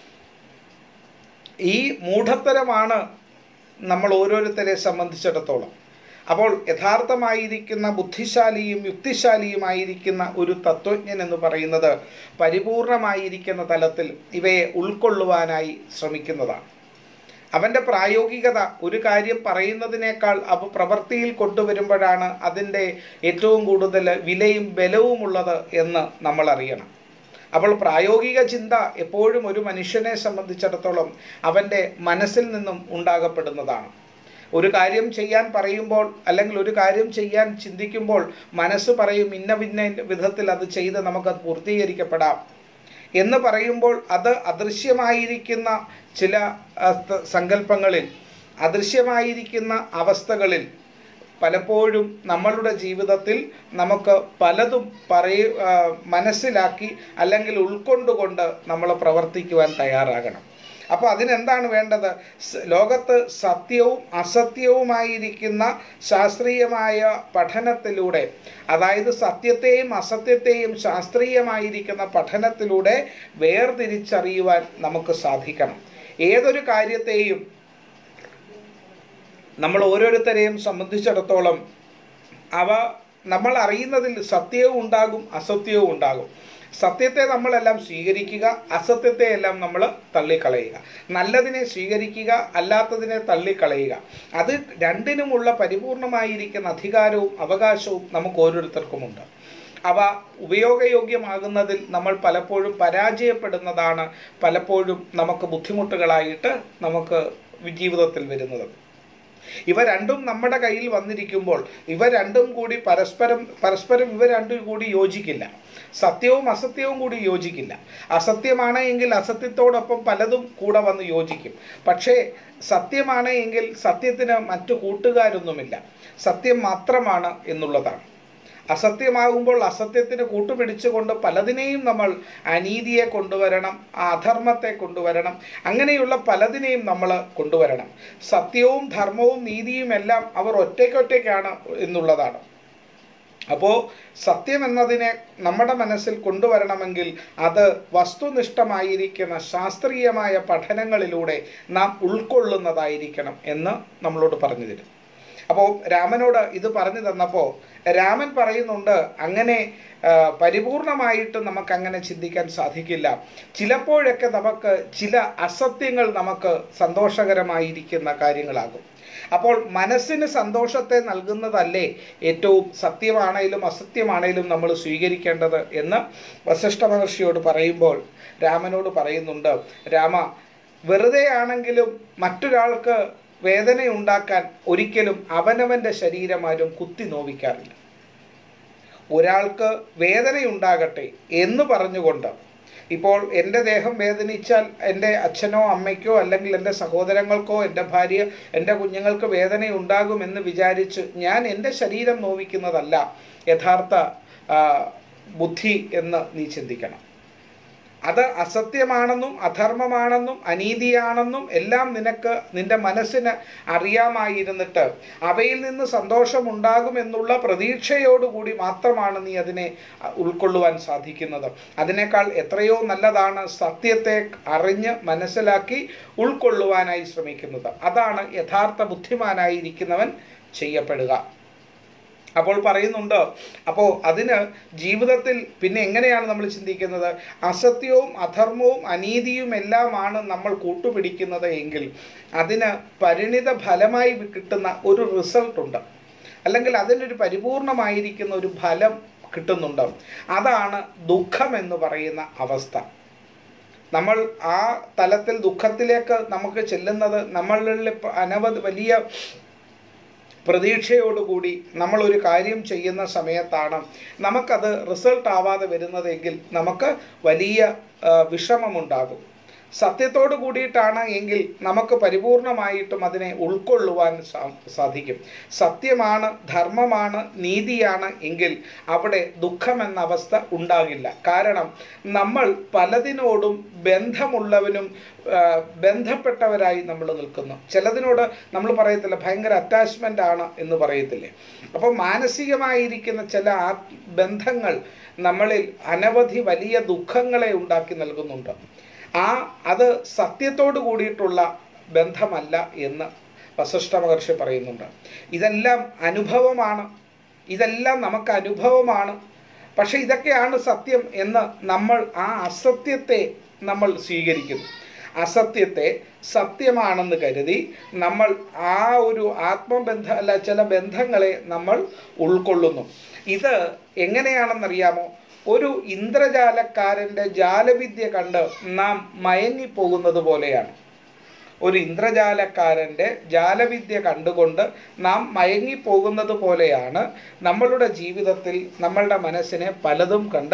ഈ മൂഢത്തരമാണ് നമ്മൾ ഓരോരുത്തരെ സംബന്ധിച്ചിടത്തോളം അപ്പോൾ യഥാർത്ഥമായിരിക്കുന്ന ബുദ്ധിശാലിയും യുക്തിശാലിയുമായിരിക്കുന്ന ഒരു തത്വജ്ഞൻ എന്ന് പറയുന്നത് പരിപൂർണമായിരിക്കുന്ന തലത്തിൽ ഇവയെ ഉൾക്കൊള്ളുവാനായി ശ്രമിക്കുന്നതാണ് അവൻ്റെ പ്രായോഗികത ഒരു കാര്യം പറയുന്നതിനേക്കാൾ അവ പ്രവൃത്തിയിൽ കൊണ്ടുവരുമ്പോഴാണ് അതിൻ്റെ ഏറ്റവും കൂടുതൽ വിലയും ബലവുമുള്ളത് എന്ന് നമ്മൾ അറിയണം അപ്പോൾ പ്രായോഗിക ചിന്ത എപ്പോഴും ഒരു മനുഷ്യനെ സംബന്ധിച്ചിടത്തോളം അവൻ്റെ മനസ്സിൽ നിന്നും ഉണ്ടാകപ്പെടുന്നതാണ് ഒരു കാര്യം ചെയ്യാൻ പറയുമ്പോൾ അല്ലെങ്കിൽ ഒരു കാര്യം ചെയ്യാൻ ചിന്തിക്കുമ്പോൾ മനസ്സ് പറയും ഇന്ന ഭിന്ന വിധത്തിൽ അത് ചെയ്ത് നമുക്കത് പൂർത്തീകരിക്കപ്പെടാം എന്ന് പറയുമ്പോൾ അത് അദൃശ്യമായിരിക്കുന്ന ചില ആ, ത- സങ്കല്പങ്ങളിൽ അദൃശ്യമായിരിക്കുന്ന അവസ്ഥകളിൽ പലപ്പോഴും നമ്മളുടെ ജീവിതത്തിൽ നമുക്ക് പലതും പറയ ആ, മനസ്സിലാക്കി അല്ലെങ്കിൽ ഉൾക്കൊണ്ടുകൊണ്ട് നമ്മൾ പ്രവർത്തിക്കുവാൻ തയ്യാറാകണം അപ്പോൾ അതിനെന്താണ് വേണ്ടത് സ് ലോകത്ത് സത്യവും അസത്യവുമായിരിക്കുന്ന ശാസ്ത്രീയമായ പഠനത്തിലൂടെ അതായത് സത്യത്തെയും അസത്യത്തെയും ശാസ്ത്രീയമായിരിക്കുന്ന പഠനത്തിലൂടെ വേർതിരിച്ചറിയുവാൻ നമുക്ക് സാധിക്കണം ഏതൊരു കാര്യത്തെയും നമ്മൾ ഓരോരുത്തരെയും സംബന്ധിച്ചിടത്തോളം അവ നമ്മൾ അറിയുന്നതിൽ സത്യവും ഉണ്ടാകും അസത്യവും ഉണ്ടാകും സത്യത്തെ നമ്മളെല്ലാം സ്വീകരിക്കുക അസത്യത്തെ എല്ലാം നമ്മൾ തള്ളിക്കളയുക നല്ലതിനെ സ്വീകരിക്കുക അല്ലാത്തതിനെ തള്ളിക്കളയുക അത് രണ്ടിനുമുള്ള പരിപൂർണമായിരിക്കുന്ന അധികാരവും അവകാശവും നമുക്ക് ഓരോരുത്തർക്കുമുണ്ട് അവ ഉപയോഗയോഗ്യമാകുന്നതിൽ നമ്മൾ പലപ്പോഴും പരാജയപ്പെടുന്നതാണ് പലപ്പോഴും നമുക്ക് ബുദ്ധിമുട്ടുകളായിട്ട് നമുക്ക് ജീവിതത്തിൽ വരുന്നത് ഇവ രണ്ടും നമ്മുടെ കയ്യിൽ വന്നിരിക്കുമ്പോൾ ഇവ രണ്ടും കൂടി പരസ്പരം പരസ്പരം ഇവ രണ്ടും കൂടി യോജിക്കില്ല സത്യവും അസത്യവും കൂടി യോജിക്കില്ല അസത്യമാണ് എങ്കിൽ അസത്യത്തോടൊപ്പം പലതും കൂടെ വന്ന് യോജിക്കും പക്ഷേ സത്യമാണ് എങ്കിൽ സത്യത്തിന് മറ്റു കൂട്ടുകാരൊന്നുമില്ല സത്യം മാത്രമാണ് എന്നുള്ളതാണ് അസത്യമാകുമ്പോൾ അസത്യത്തിന് കൂട്ടുപിടിച്ചുകൊണ്ട് പലതിനെയും നമ്മൾ അനീതിയെ കൊണ്ടുവരണം അധർമ്മത്തെ കൊണ്ടുവരണം അങ്ങനെയുള്ള പലതിനെയും നമ്മൾ കൊണ്ടുവരണം സത്യവും ധർമ്മവും നീതിയും എല്ലാം അവർ ഒറ്റയ്ക്കൊറ്റയ്ക്കാണ് എന്നുള്ളതാണ് അപ്പോൾ സത്യം എന്നതിനെ നമ്മുടെ മനസ്സിൽ കൊണ്ടുവരണമെങ്കിൽ അത് വസ്തുനിഷ്ഠമായിരിക്കുന്ന ശാസ്ത്രീയമായ പഠനങ്ങളിലൂടെ നാം ഉൾക്കൊള്ളുന്നതായിരിക്കണം എന്ന് നമ്മളോട് പറഞ്ഞു തരും അപ്പോൾ രാമനോട് ഇത് പറഞ്ഞു തന്നപ്പോൾ രാമൻ പറയുന്നുണ്ട് അങ്ങനെ ആ, പരിപൂർണമായിട്ട് നമുക്ക് അങ്ങനെ ചിന്തിക്കാൻ സാധിക്കില്ല ചിലപ്പോഴൊക്കെ നമുക്ക് ചില അസത്യങ്ങൾ നമുക്ക് സന്തോഷകരമായിരിക്കുന്ന കാര്യങ്ങളാകും അപ്പോൾ മനസ്സിന് സന്തോഷത്തെ നൽകുന്നതല്ലേ ഏറ്റവും സത്യമാണേലും അസത്യമാണേലും നമ്മൾ സ്വീകരിക്കേണ്ടത് എന്ന് വസിഷ്ഠ മഹർഷിയോട് പറയുമ്പോൾ രാമനോട് പറയുന്നുണ്ട് രാമ വെറുതെ ആണെങ്കിലും മറ്റൊരാൾക്ക് വേദനയുണ്ടാക്കാൻ ഒരിക്കലും അവനവൻ്റെ ശരീരം ആരും കുത്തി നോവിക്കാറില്ല ഒരാൾക്ക് വേദനയുണ്ടാകട്ടെ എന്ന് പറഞ്ഞുകൊണ്ട് ഇപ്പോൾ എൻ്റെ ദേഹം വേദനിച്ചാൽ എൻ്റെ അച്ഛനോ അമ്മയ്ക്കോ അല്ലെങ്കിൽ എൻ്റെ സഹോദരങ്ങൾക്കോ എൻ്റെ ഭാര്യ എൻ്റെ കുഞ്ഞുങ്ങൾക്ക് വേദനയുണ്ടാകുമെന്ന് വിചാരിച്ച് ഞാൻ എൻ്റെ ശരീരം നോവിക്കുന്നതല്ല യഥാർത്ഥ ആ, ബുദ്ധി എന്ന് നീ ചിന്തിക്കണം അത് അസത്യമാണെന്നും അധർമ്മമാണെന്നും അനീതിയാണെന്നും എല്ലാം നിനക്ക് നിന്റെ മനസ്സിന് അറിയാമായിരുന്നിട്ട് അവയിൽ നിന്ന് സന്തോഷമുണ്ടാകുമെന്നുള്ള പ്രതീക്ഷയോടുകൂടി മാത്രമാണ് നീ അതിനെ അ, ഉൾക്കൊള്ളുവാൻ സാധിക്കുന്നത് അതിനേക്കാൾ എത്രയോ നല്ലതാണ് സത്യത്തെ അറിഞ്ഞ് മനസ്സിലാക്കി ഉൾക്കൊള്ളുവാനായി ശ്രമിക്കുന്നത് അതാണ് യഥാർത്ഥ ബുദ്ധിമാനായിരിക്കുന്നവൻ ചെയ്യപ്പെടുക അപ്പോൾ പറയുന്നുണ്ട് അപ്പോൾ അതിന് ജീവിതത്തിൽ പിന്നെ എങ്ങനെയാണ് നമ്മൾ ചിന്തിക്കുന്നത് അസത്യവും അധർമ്മവും അനീതിയും എല്ലാമാണ് നമ്മൾ കൂട്ടുപിടിക്കുന്നത് എങ്കിൽ അതിന് പരിണിത ഫലമായി കിട്ടുന്ന ഒരു റിസൾട്ട് ഉണ്ട് അല്ലെങ്കിൽ അതിനൊരു പരിപൂർണമായിരിക്കുന്ന ഒരു ഫലം കിട്ടുന്നുണ്ട് അതാണ് ദുഃഖം എന്ന് പറയുന്ന അവസ്ഥ നമ്മൾ ആ തലത്തിൽ ദുഃഖത്തിലേക്ക് നമുക്ക് ചെല്ലുന്നത് നമ്മളിൽ ഇപ്പ അനവധി വലിയ പ്രതീക്ഷയോടുകൂടി നമ്മൾ ഒരു കാര്യം ചെയ്യുന്ന സമയത്താണ് നമുക്കത് റിസൾട്ട് ആവാതെ വരുന്നതെങ്കിൽ നമുക്ക് വലിയ ആ, വിഷമമുണ്ടാകും സത്യത്തോട് കൂടിയിട്ടാണ് എങ്കിൽ നമുക്ക് പരിപൂർണമായിട്ടും അതിനെ ഉൾക്കൊള്ളുവാൻ സാ- സാധിക്കും സത്യമാണ് ധർമ്മമാണ് നീതിയാണ് എങ്കിൽ അവിടെ ദുഃഖമെന്ന അവസ്ഥ ഉണ്ടാകില്ല കാരണം നമ്മൾ പലതിനോടും ബന്ധമുള്ളവനും ആ, ബന്ധപ്പെട്ടവരായി നമ്മൾ നിൽക്കുന്നു ചിലതിനോട് നമ്മൾ പറയത്തില്ല ഭയങ്കര അറ്റാച്ച്മെൻ്റ് ആണ് എന്ന് പറയത്തില്ലേ അപ്പോൾ മാനസികമായിരിക്കുന്ന ചില ആ ബന്ധങ്ങൾ നമ്മളിൽ അനവധി വലിയ ദുഃഖങ്ങളെ ഉണ്ടാക്കി നൽകുന്നുണ്ട് ആ അത് സത്യത്തോട് കൂടിയിട്ടുള്ള ബന്ധമല്ല എന്ന് വസിഷ്ഠ മഹർഷി പറയുന്നുണ്ട് ഇതെല്ലാം അനുഭവമാണ് ഇതെല്ലാം നമുക്ക് അനുഭവമാണ് പക്ഷെ ഇതൊക്കെയാണ് സത്യം എന്ന് നമ്മൾ ആ അസത്യത്തെ നമ്മൾ സ്വീകരിക്കുന്നു അസത്യത്തെ സത്യമാണെന്ന് കരുതി നമ്മൾ ആ ഒരു ആത്മബന്ധ അല്ല ചില ബന്ധങ്ങളെ നമ്മൾ ഉൾക്കൊള്ളുന്നു ഇത് എങ്ങനെയാണെന്നറിയാമോ ഒരു ഇന്ദ്രജാലക്കാരൻ്റെ ജാലവിദ്യ കണ്ട് നാം മയങ്ങിപ്പോകുന്നത് പോലെയാണ് ഒരു ഇന്ദ്രജാലക്കാരൻ്റെ ജാലവിദ്യ കണ്ടുകൊണ്ട് നാം മയങ്ങിപ്പോകുന്നത് പോലെയാണ് നമ്മളുടെ ജീവിതത്തിൽ നമ്മളുടെ മനസ്സിനെ പലതും കണ്ട്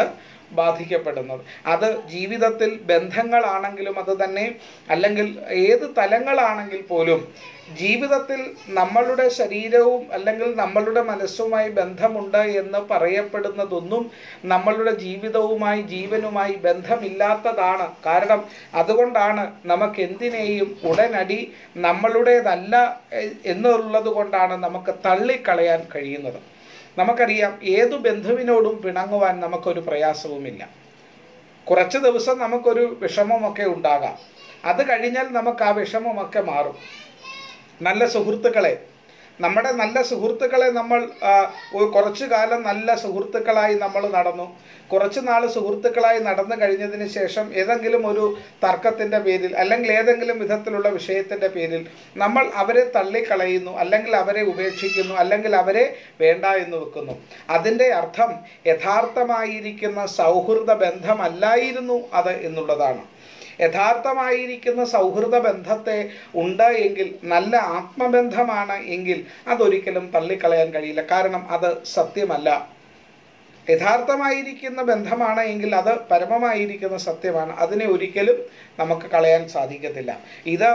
ബാധിക്കപ്പെടുന്നത് അത് ജീവിതത്തിൽ ബന്ധങ്ങളാണെങ്കിലും അത് തന്നെ അല്ലെങ്കിൽ ഏത് തലങ്ങളാണെങ്കിൽ പോലും ജീവിതത്തിൽ നമ്മളുടെ ശരീരവും അല്ലെങ്കിൽ നമ്മളുടെ മനസ്സുമായി ബന്ധമുണ്ട് എന്ന് പറയപ്പെടുന്നതൊന്നും നമ്മളുടെ ജീവിതവുമായി ജീവനുമായി ബന്ധമില്ലാത്തതാണ് കാരണം അതുകൊണ്ടാണ് നമുക്ക് എന്തിനേയും ഉടനടി നമ്മളുടേതല്ല എ- എന്നുള്ളത് കൊണ്ടാണ് നമുക്ക് തള്ളിക്കളയാൻ കഴിയുന്നത് നമുക്കറിയാം ഏതു ബന്ധുവിനോടും പിണങ്ങുവാൻ നമുക്കൊരു പ്രയാസവുമില്ല കുറച്ച് ദിവസം നമുക്കൊരു വിഷമമൊക്കെ ഉണ്ടാകാം അത് കഴിഞ്ഞാൽ നമുക്ക് ആ വിഷമമൊക്കെ മാറും നല്ല സുഹൃത്തുക്കളെ നമ്മുടെ നല്ല സുഹൃത്തുക്കളെ നമ്മൾ ആ, ഒരു കുറച്ചു കാലം നല്ല സുഹൃത്തുക്കളായി നമ്മൾ നടന്നു കുറച്ച് നാൾ സുഹൃത്തുക്കളായി നടന്നു കഴിഞ്ഞതിന് ശേഷം ഏതെങ്കിലും ഒരു തർക്കത്തിൻ്റെ പേരിൽ അല്ലെങ്കിൽ ഏതെങ്കിലും വിധത്തിലുള്ള വിഷയത്തിൻ്റെ പേരിൽ നമ്മൾ അവരെ തള്ളിക്കളയുന്നു അല്ലെങ്കിൽ അവരെ ഉപേക്ഷിക്കുന്നു അല്ലെങ്കിൽ അവരെ വേണ്ട എന്ന് വെക്കുന്നു അതിൻ്റെ അർത്ഥം യഥാർത്ഥമായിരിക്കുന്ന സൗഹൃദ ബന്ധമല്ലായിരുന്നു അത് എന്നുള്ളതാണ് യഥാർത്ഥമായിരിക്കുന്ന സൗഹൃദ ബന്ധത്തെ ഉണ്ട് എങ്കിൽ നല്ല ആത്മബന്ധമാണ് എങ്കിൽ അതൊരിക്കലും തള്ളിക്കളയാൻ കഴിയില്ല കാരണം അത് സത്യമല്ല യഥാർത്ഥമായിരിക്കുന്ന ബന്ധമാണ് എങ്കിൽ അത് പരമമായിരിക്കുന്ന സത്യമാണ് അതിനെ ഒരിക്കലും നമുക്ക് കളയാൻ സാധിക്കത്തില്ല ഇത്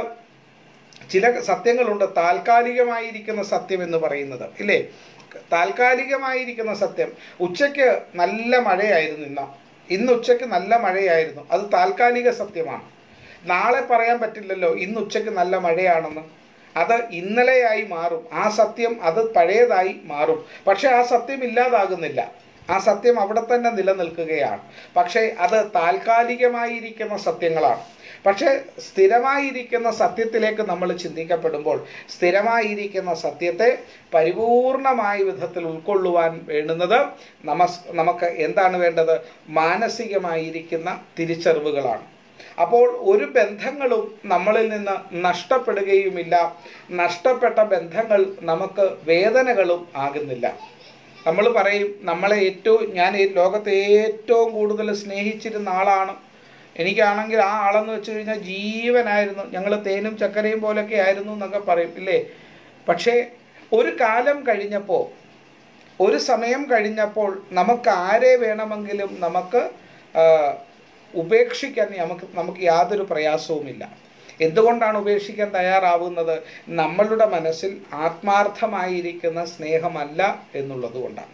ചില സത്യങ്ങളുണ്ട് താൽക്കാലികമായിരിക്കുന്ന സത്യം എന്ന് പറയുന്നത് ഇല്ലേ താൽക്കാലികമായിരിക്കുന്ന സത്യം ഉച്ചയ്ക്ക് നല്ല മഴയായിരുന്നു ഇന്ന് ഇന്ന് ഉച്ചയ്ക്ക് നല്ല മഴയായിരുന്നു അത് താൽക്കാലിക സത്യമാണ് നാളെ പറയാൻ പറ്റില്ലല്ലോ ഇന്ന് ഉച്ചയ്ക്ക് നല്ല മഴയാണെന്ന് അത് ഇന്നലെയായി മാറും ആ സത്യം അത് പഴയതായി മാറും പക്ഷെ ആ സത്യം ഇല്ലാതാകുന്നില്ല ആ സത്യം അവിടെ തന്നെ നിലനിൽക്കുകയാണ് പക്ഷേ അത് താൽക്കാലികമായിരിക്കുന്ന സത്യങ്ങളാണ് പക്ഷേ സ്ഥിരമായിരിക്കുന്ന സത്യത്തിലേക്ക് നമ്മൾ ചിന്തിക്കപ്പെടുമ്പോൾ സ്ഥിരമായിരിക്കുന്ന സത്യത്തെ പരിപൂർണമായ വിധത്തിൽ ഉൾക്കൊള്ളുവാൻ വേണ്ടുന്നത് നമസ് നമുക്ക് എന്താണ് വേണ്ടത് മാനസികമായിരിക്കുന്ന തിരിച്ചറിവുകളാണ് അപ്പോൾ ഒരു ബന്ധങ്ങളും നമ്മളിൽ നിന്ന് നഷ്ടപ്പെടുകയുമില്ല നഷ്ടപ്പെട്ട ബന്ധങ്ങൾ നമുക്ക് വേദനകളും ആകുന്നില്ല നമ്മൾ പറയും നമ്മളെ ഏറ്റവും ഞാൻ ഈ ലോകത്തെ ഏറ്റവും കൂടുതൽ സ്നേഹിച്ചിരുന്ന ആളാണ് എനിക്കാണെങ്കിൽ ആ ആളെന്ന് വെച്ച് കഴിഞ്ഞാൽ ജീവനായിരുന്നു ഞങ്ങൾ തേനും ചക്കരയും പോലൊക്കെ ആയിരുന്നു എന്നൊക്കെ പറയും ഇല്ലേ പക്ഷേ ഒരു കാലം കഴിഞ്ഞപ്പോൾ ഒരു സമയം കഴിഞ്ഞപ്പോൾ നമുക്ക് ആരെ വേണമെങ്കിലും നമുക്ക് ആ, ഉപേക്ഷിക്കാൻ നമുക്ക് നമുക്ക് യാതൊരു പ്രയാസവുമില്ല എന്തുകൊണ്ടാണ് ഉപേക്ഷിക്കാൻ തയ്യാറാവുന്നത് നമ്മളുടെ മനസ്സിൽ ആത്മാർത്ഥമായിരിക്കുന്ന സ്നേഹമല്ല എന്നുള്ളത് കൊണ്ടാണ്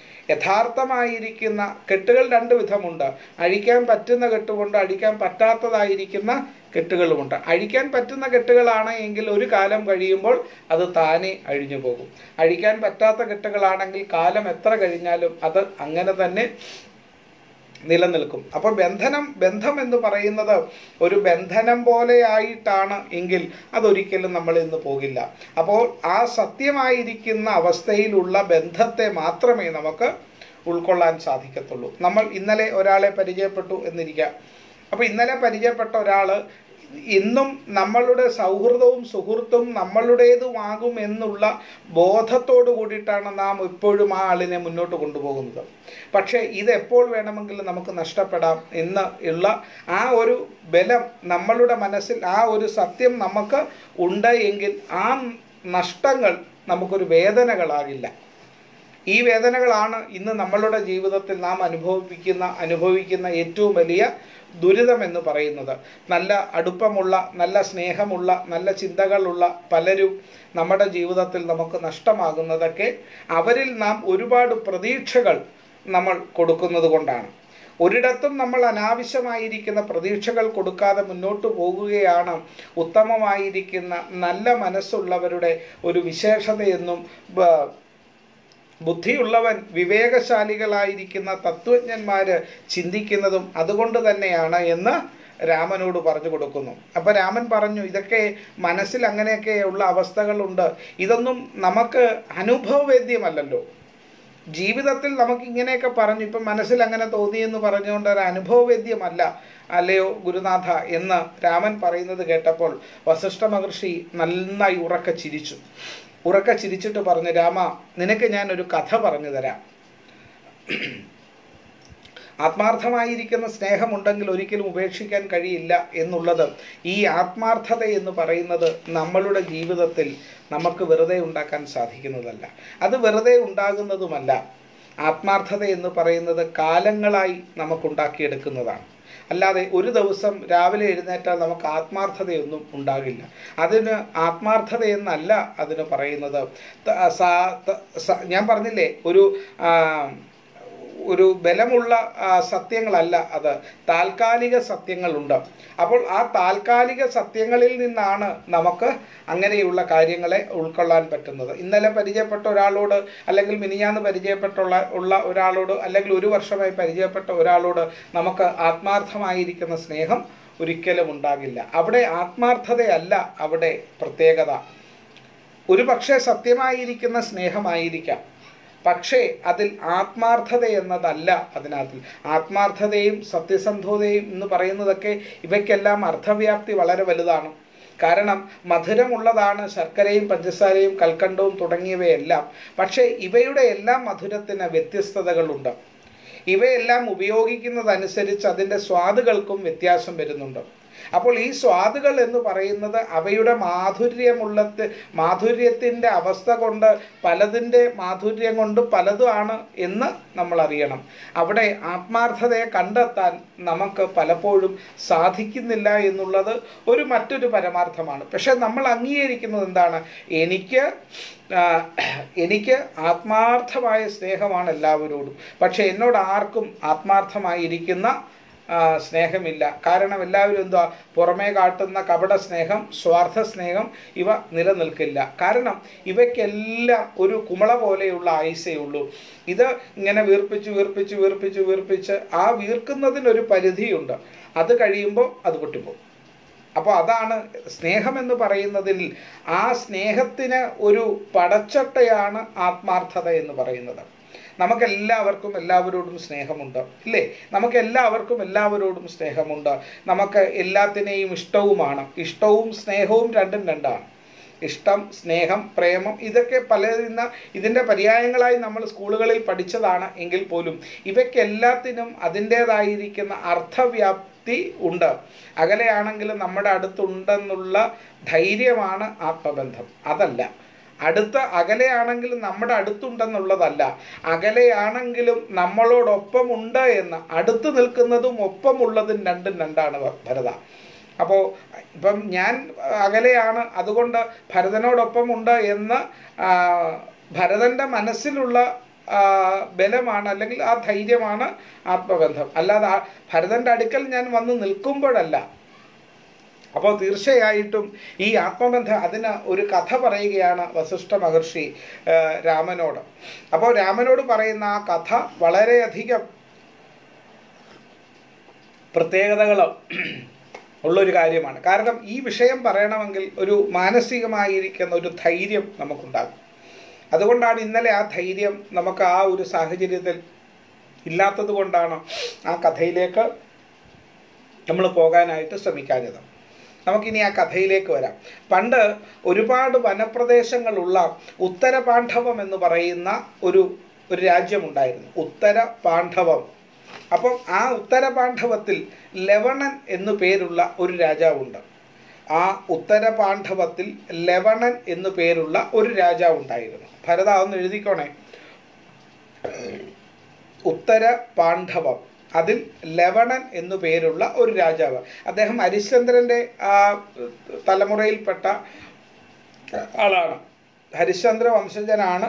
യഥാർത്ഥമായിരിക്കുന്ന കെട്ടുകൾ രണ്ട് വിധമുണ്ട് അഴിക്കാൻ പറ്റുന്ന കെട്ടുകൊണ്ട് അഴിക്കാൻ പറ്റാത്തതായിരിക്കുന്ന കെട്ടുകളുമുണ്ട് അഴിക്കാൻ പറ്റുന്ന കെട്ടുകളാണ് എങ്കിൽ ഒരു കാലം കഴിയുമ്പോൾ അത് താനെ അഴിഞ്ഞു പോകും അഴിക്കാൻ പറ്റാത്ത കെട്ടുകളാണെങ്കിൽ കാലം എത്ര കഴിഞ്ഞാലും അത് അങ്ങനെ തന്നെ നിലനിൽക്കും അപ്പോൾ ബന്ധനം ബന്ധം എന്ന് പറയുന്നത് ഒരു ബന്ധനം പോലെയായിട്ടാണ് എങ്കിൽ അതൊരിക്കലും നമ്മൾ ഇന്ന് പോകില്ല അപ്പോൾ ആ സത്യമായിരിക്കുന്ന അവസ്ഥയിലുള്ള ബന്ധത്തെ മാത്രമേ നമുക്ക് ഉൾക്കൊള്ളാൻ സാധിക്കത്തുള്ളൂ നമ്മൾ ഇന്നലെ ഒരാളെ പരിചയപ്പെട്ടു എന്നിരിക്കാം അപ്പോൾ ഇന്നലെ പരിചയപ്പെട്ട ഒരാൾ ഇന്നും നമ്മളുടെ സൗഹൃദവും സുഹൃത്തും നമ്മളുടേതുമാകും എന്നുള്ള ബോധത്തോടു കൂടിയിട്ടാണ് നാം എപ്പോഴും ആ ആളിനെ മുന്നോട്ട് കൊണ്ടുപോകുന്നത് പക്ഷേ ഇത് എപ്പോൾ വേണമെങ്കിലും നമുക്ക് നഷ്ടപ്പെടാം എന്ന് ഉള്ള ആ ഒരു ബലം നമ്മളുടെ മനസ്സിൽ ആ ഒരു സത്യം നമുക്ക് ഉണ്ട് എങ്കിൽ ആ നഷ്ടങ്ങൾ നമുക്കൊരു വേദനകളാകില്ല ഈ വേദനകളാണ് ഇന്ന് നമ്മളുടെ ജീവിതത്തിൽ നാം അനുഭവിപ്പിക്കുന്ന അനുഭവിക്കുന്ന ഏറ്റവും വലിയ ദുരിതമെന്ന് പറയുന്നത് നല്ല അടുപ്പമുള്ള നല്ല സ്നേഹമുള്ള നല്ല ചിന്തകളുള്ള പലരും നമ്മുടെ ജീവിതത്തിൽ നമുക്ക് നഷ്ടമാകുന്നതൊക്കെ അവരിൽ നാം ഒരുപാട് പ്രതീക്ഷകൾ നമ്മൾ കൊടുക്കുന്നത് കൊണ്ടാണ് ഒരിടത്തും നമ്മൾ അനാവശ്യമായിരിക്കുന്ന പ്രതീക്ഷകൾ കൊടുക്കാതെ മുന്നോട്ട് പോകുകയാണ് ഉത്തമമായിരിക്കുന്ന നല്ല മനസ്സുള്ളവരുടെ ഒരു വിശേഷതയെന്നും ബ- ബുദ്ധിയുള്ളവൻ വിവേകശാലികളായിരിക്കുന്ന തത്വജ്ഞന്മാര് ചിന്തിക്കുന്നതും അതുകൊണ്ട് തന്നെയാണ് എന്ന് രാമനോട് പറഞ്ഞു കൊടുക്കുന്നു അപ്പോൾ രാമൻ പറഞ്ഞു ഇതൊക്കെ മനസ്സിൽ അങ്ങനെയൊക്കെയുള്ള അവസ്ഥകളുണ്ട് ഇതൊന്നും നമുക്ക് അനുഭവവേദ്യമല്ലല്ലോ ജീവിതത്തിൽ നമുക്ക് ഇങ്ങനെയൊക്കെ പറഞ്ഞു ഇപ്പം മനസ്സിൽ അങ്ങനെ തോന്നിയെന്ന് പറഞ്ഞുകൊണ്ട് ഒരു അനുഭവവേദ്യമല്ല അല്ലയോ ഗുരുനാഥ എന്ന് രാമൻ പറയുന്നത് കേട്ടപ്പോൾ വസിഷ്ഠ മഹർഷി നന്നായി ഉറക്ക ചിരിച്ചു ഉറക്ക ചിരിച്ചിട്ട് പറഞ്ഞു രാമ നിനക്ക് ഞാൻ ഒരു കഥ പറഞ്ഞു തരാം ആത്മാർത്ഥമായിരിക്കുന്ന സ്നേഹമുണ്ടെങ്കിൽ ഒരിക്കലും ഉപേക്ഷിക്കാൻ കഴിയില്ല എന്നുള്ളത് ഈ ആത്മാർത്ഥത എന്ന് പറയുന്നത് നമ്മളുടെ ജീവിതത്തിൽ നമുക്ക് വെറുതെ ഉണ്ടാക്കാൻ സാധിക്കുന്നതല്ല അത് വെറുതെ ഉണ്ടാകുന്നതുമല്ല ആത്മാർത്ഥത എന്ന് പറയുന്നത് കാലങ്ങളായി നമുക്കുണ്ടാക്കിയെടുക്കുന്നതാണ് അല്ലാതെ ഒരു ദിവസം രാവിലെ എഴുന്നേറ്റാൽ നമുക്ക് ആത്മാർത്ഥതയൊന്നും ഉണ്ടാകില്ല അതിന് ആത്മാർത്ഥത എന്നല്ല അതിന് പറയുന്നത് ത- സാ- ത- സ- ഞാൻ പറഞ്ഞില്ലേ ഒരു ആ, ഒരു ബലമുള്ള ആ, സത്യങ്ങളല്ല അത് താൽക്കാലിക സത്യങ്ങളുണ്ട് അപ്പോൾ ആ താൽക്കാലിക സത്യങ്ങളിൽ നിന്നാണ് നമുക്ക് അങ്ങനെയുള്ള കാര്യങ്ങളെ ഉൾക്കൊള്ളാൻ പറ്റുന്നത് ഇന്നലെ പരിചയപ്പെട്ട ഒരാളോട് അല്ലെങ്കിൽ മിനിഞ്ഞാന്ന് പരിചയപ്പെട്ടുള്ള ഉള്ള ഒരാളോട് അല്ലെങ്കിൽ ഒരു വർഷമായി പരിചയപ്പെട്ട ഒരാളോട് നമുക്ക് ആത്മാർത്ഥമായിരിക്കുന്ന സ്നേഹം ഒരിക്കലും ഉണ്ടാകില്ല അവിടെ ആത്മാർത്ഥതയല്ല അവിടെ പ്രത്യേകത ഒരു പക്ഷേ സത്യമായിരിക്കുന്ന സ്നേഹമായിരിക്കാം പക്ഷേ അതിൽ ആത്മാർത്ഥത എന്നതല്ല അതിനകത്തിൽ ആത്മാർത്ഥതയും സത്യസന്ധതയും എന്ന് പറയുന്നതൊക്കെ ഇവയ്ക്കെല്ലാം അർത്ഥവ്യാപ്തി വളരെ വലുതാണ് കാരണം മധുരമുള്ളതാണ് ശർക്കരയും പഞ്ചസാരയും കൽക്കണ്ടവും തുടങ്ങിയവയെല്ലാം പക്ഷേ ഇവയുടെ എല്ലാം മധുരത്തിന് വ്യത്യസ്തതകളുണ്ട് ഇവയെല്ലാം ഉപയോഗിക്കുന്നതനുസരിച്ച് അതിൻ്റെ സ്വാദുകൾക്കും വ്യത്യാസം വരുന്നുണ്ട് അപ്പോൾ ഈ സ്വാദുകൾ എന്ന് പറയുന്നത് അവയുടെ മാധുര്യമുള്ളത് മാധുര്യത്തിൻ്റെ അവസ്ഥ കൊണ്ട് പലതിൻ്റെ മാധുര്യം കൊണ്ട് പലതുമാണ് എന്ന് നമ്മൾ അറിയണം അവിടെ ആത്മാർത്ഥതയെ കണ്ടെത്താൻ നമുക്ക് പലപ്പോഴും സാധിക്കുന്നില്ല എന്നുള്ളത് ഒരു മറ്റൊരു പരമാർത്ഥമാണ് പക്ഷെ നമ്മൾ അംഗീകരിക്കുന്നത് എന്താണ് എനിക്ക് ആ, എനിക്ക് ആത്മാർത്ഥമായ സ്നേഹമാണ് എല്ലാവരോടും പക്ഷെ എന്നോട് ആർക്കും ആത്മാർത്ഥമായിരിക്കുന്ന ആ, സ്നേഹമില്ല കാരണം എല്ലാവരും എന്തുവാ പുറമേ കാട്ടുന്ന കപട സ്നേഹം സ്വാർത്ഥ സ്നേഹം ഇവ നിലനിൽക്കില്ല കാരണം ഇവയ്ക്കെല്ലാം ഒരു കുമള പോലെയുള്ള ആയുസേ ഉള്ളൂ ഇത് ഇങ്ങനെ വീർപ്പിച്ച് വീർപ്പിച്ച് വീർപ്പിച്ച് വീർപ്പിച്ച് ആ വീർക്കുന്നതിനൊരു പരിധിയുണ്ട് അത് കഴിയുമ്പോൾ അത് പൊട്ടിപ്പോകും അപ്പോൾ അതാണ് സ്നേഹമെന്ന് പറയുന്നതിൽ ആ സ്നേഹത്തിന് ഒരു പടച്ചട്ടയാണ് ആത്മാർത്ഥത എന്ന് പറയുന്നത് നമുക്കെല്ലാവർക്കും എല്ലാവരോടും സ്നേഹമുണ്ട് ഇല്ലേ നമുക്ക് എല്ലാവർക്കും എല്ലാവരോടും സ്നേഹമുണ്ട് നമുക്ക് എല്ലാത്തിനെയും ഇഷ്ടവുമാണ് ഇഷ്ടവും സ്നേഹവും രണ്ടും രണ്ടാണ് ഇഷ്ടം സ്നേഹം പ്രേമം ഇതൊക്കെ പലതിന്ന ഇതിൻ്റെ പര്യായങ്ങളായി നമ്മൾ സ്കൂളുകളിൽ പഠിച്ചതാണ് എങ്കിൽ പോലും ഇവയ്ക്കെല്ലാത്തിനും അതിൻ്റേതായിരിക്കുന്ന അർത്ഥവ്യാപ്തി ഉണ്ട് അകലെയാണെങ്കിലും നമ്മുടെ അടുത്തുണ്ടെന്നുള്ള ധൈര്യമാണ് ആത്മബന്ധം അതല്ല അടുത്ത അകലെയാണെങ്കിലും നമ്മുടെ അടുത്തുണ്ടെന്നുള്ളതല്ല അകലെയാണെങ്കിലും നമ്മളോടൊപ്പമുണ്ട് എന്ന് അടുത്ത് നിൽക്കുന്നതും ഒപ്പമുള്ളതും രണ്ടും രണ്ടാണ് ഭ- ഭരത അപ്പോൾ ഇപ്പം ഞാൻ അകലെയാണ് അതുകൊണ്ട് ഭരതനോടൊപ്പമുണ്ട് എന്ന് ആ, ഭരതൻ്റെ മനസ്സിലുള്ള ആ, ബലമാണ് അല്ലെങ്കിൽ ആ ധൈര്യമാണ് ആത്മബന്ധം അല്ലാതെ ആ ഭരതൻ്റെ അടുക്കൽ ഞാൻ വന്ന് നിൽക്കുമ്പോഴല്ല അപ്പോൾ തീർച്ചയായിട്ടും ഈ ആത്മബന്ധം അതിന് ഒരു കഥ പറയുകയാണ് വസിഷ്ഠ മഹർഷി ആ, രാമനോട് അപ്പോൾ രാമനോട് പറയുന്ന ആ കഥ വളരെയധികം പ്രത്യേകതകൾ ഉള്ളൊരു കാര്യമാണ് കാരണം ഈ വിഷയം പറയണമെങ്കിൽ ഒരു മാനസികമായിരിക്കുന്ന ഒരു ധൈര്യം നമുക്കുണ്ടാകും അതുകൊണ്ടാണ് ഇന്നലെ ആ ധൈര്യം നമുക്ക് ആ ഒരു സാഹചര്യത്തിൽ ഇല്ലാത്തത് കൊണ്ടാണ് ആ കഥയിലേക്ക് നമ്മൾ പോകാനായിട്ട് ശ്രമിക്കാഞ്ഞത് നമുക്കിനി ആ കഥയിലേക്ക് വരാം പണ്ട് ഒരുപാട് വനപ്രദേശങ്ങളുള്ള ഉത്തര പാണ്ഡവം എന്ന് പറയുന്ന ഒരു ഒരു രാജ്യമുണ്ടായിരുന്നു ഉത്തര പാണ്ഡവം അപ്പം ആ ഉത്തര പാണ്ഡവത്തിൽ ലവണൻ എന്നു പേരുള്ള ഒരു രാജാവുണ്ട് ആ ഉത്തര പാണ്ഡവത്തിൽ ലവണൻ എന്നു പേരുള്ള ഒരു രാജാവുണ്ടായിരുന്നു ഭരത ഒന്ന് എഴുതിക്കോണേ ഉത്തര പാണ്ഡവം അതിൽ ലവണൻ എന്നു പേരുള്ള ഒരു രാജാവ് അദ്ദേഹം ഹരിശ്ചന്ദ്രൻ്റെ ആ തലമുറയിൽപ്പെട്ട ആളാണ് ഹരിശ്ചന്ദ്ര വംശജനാണ്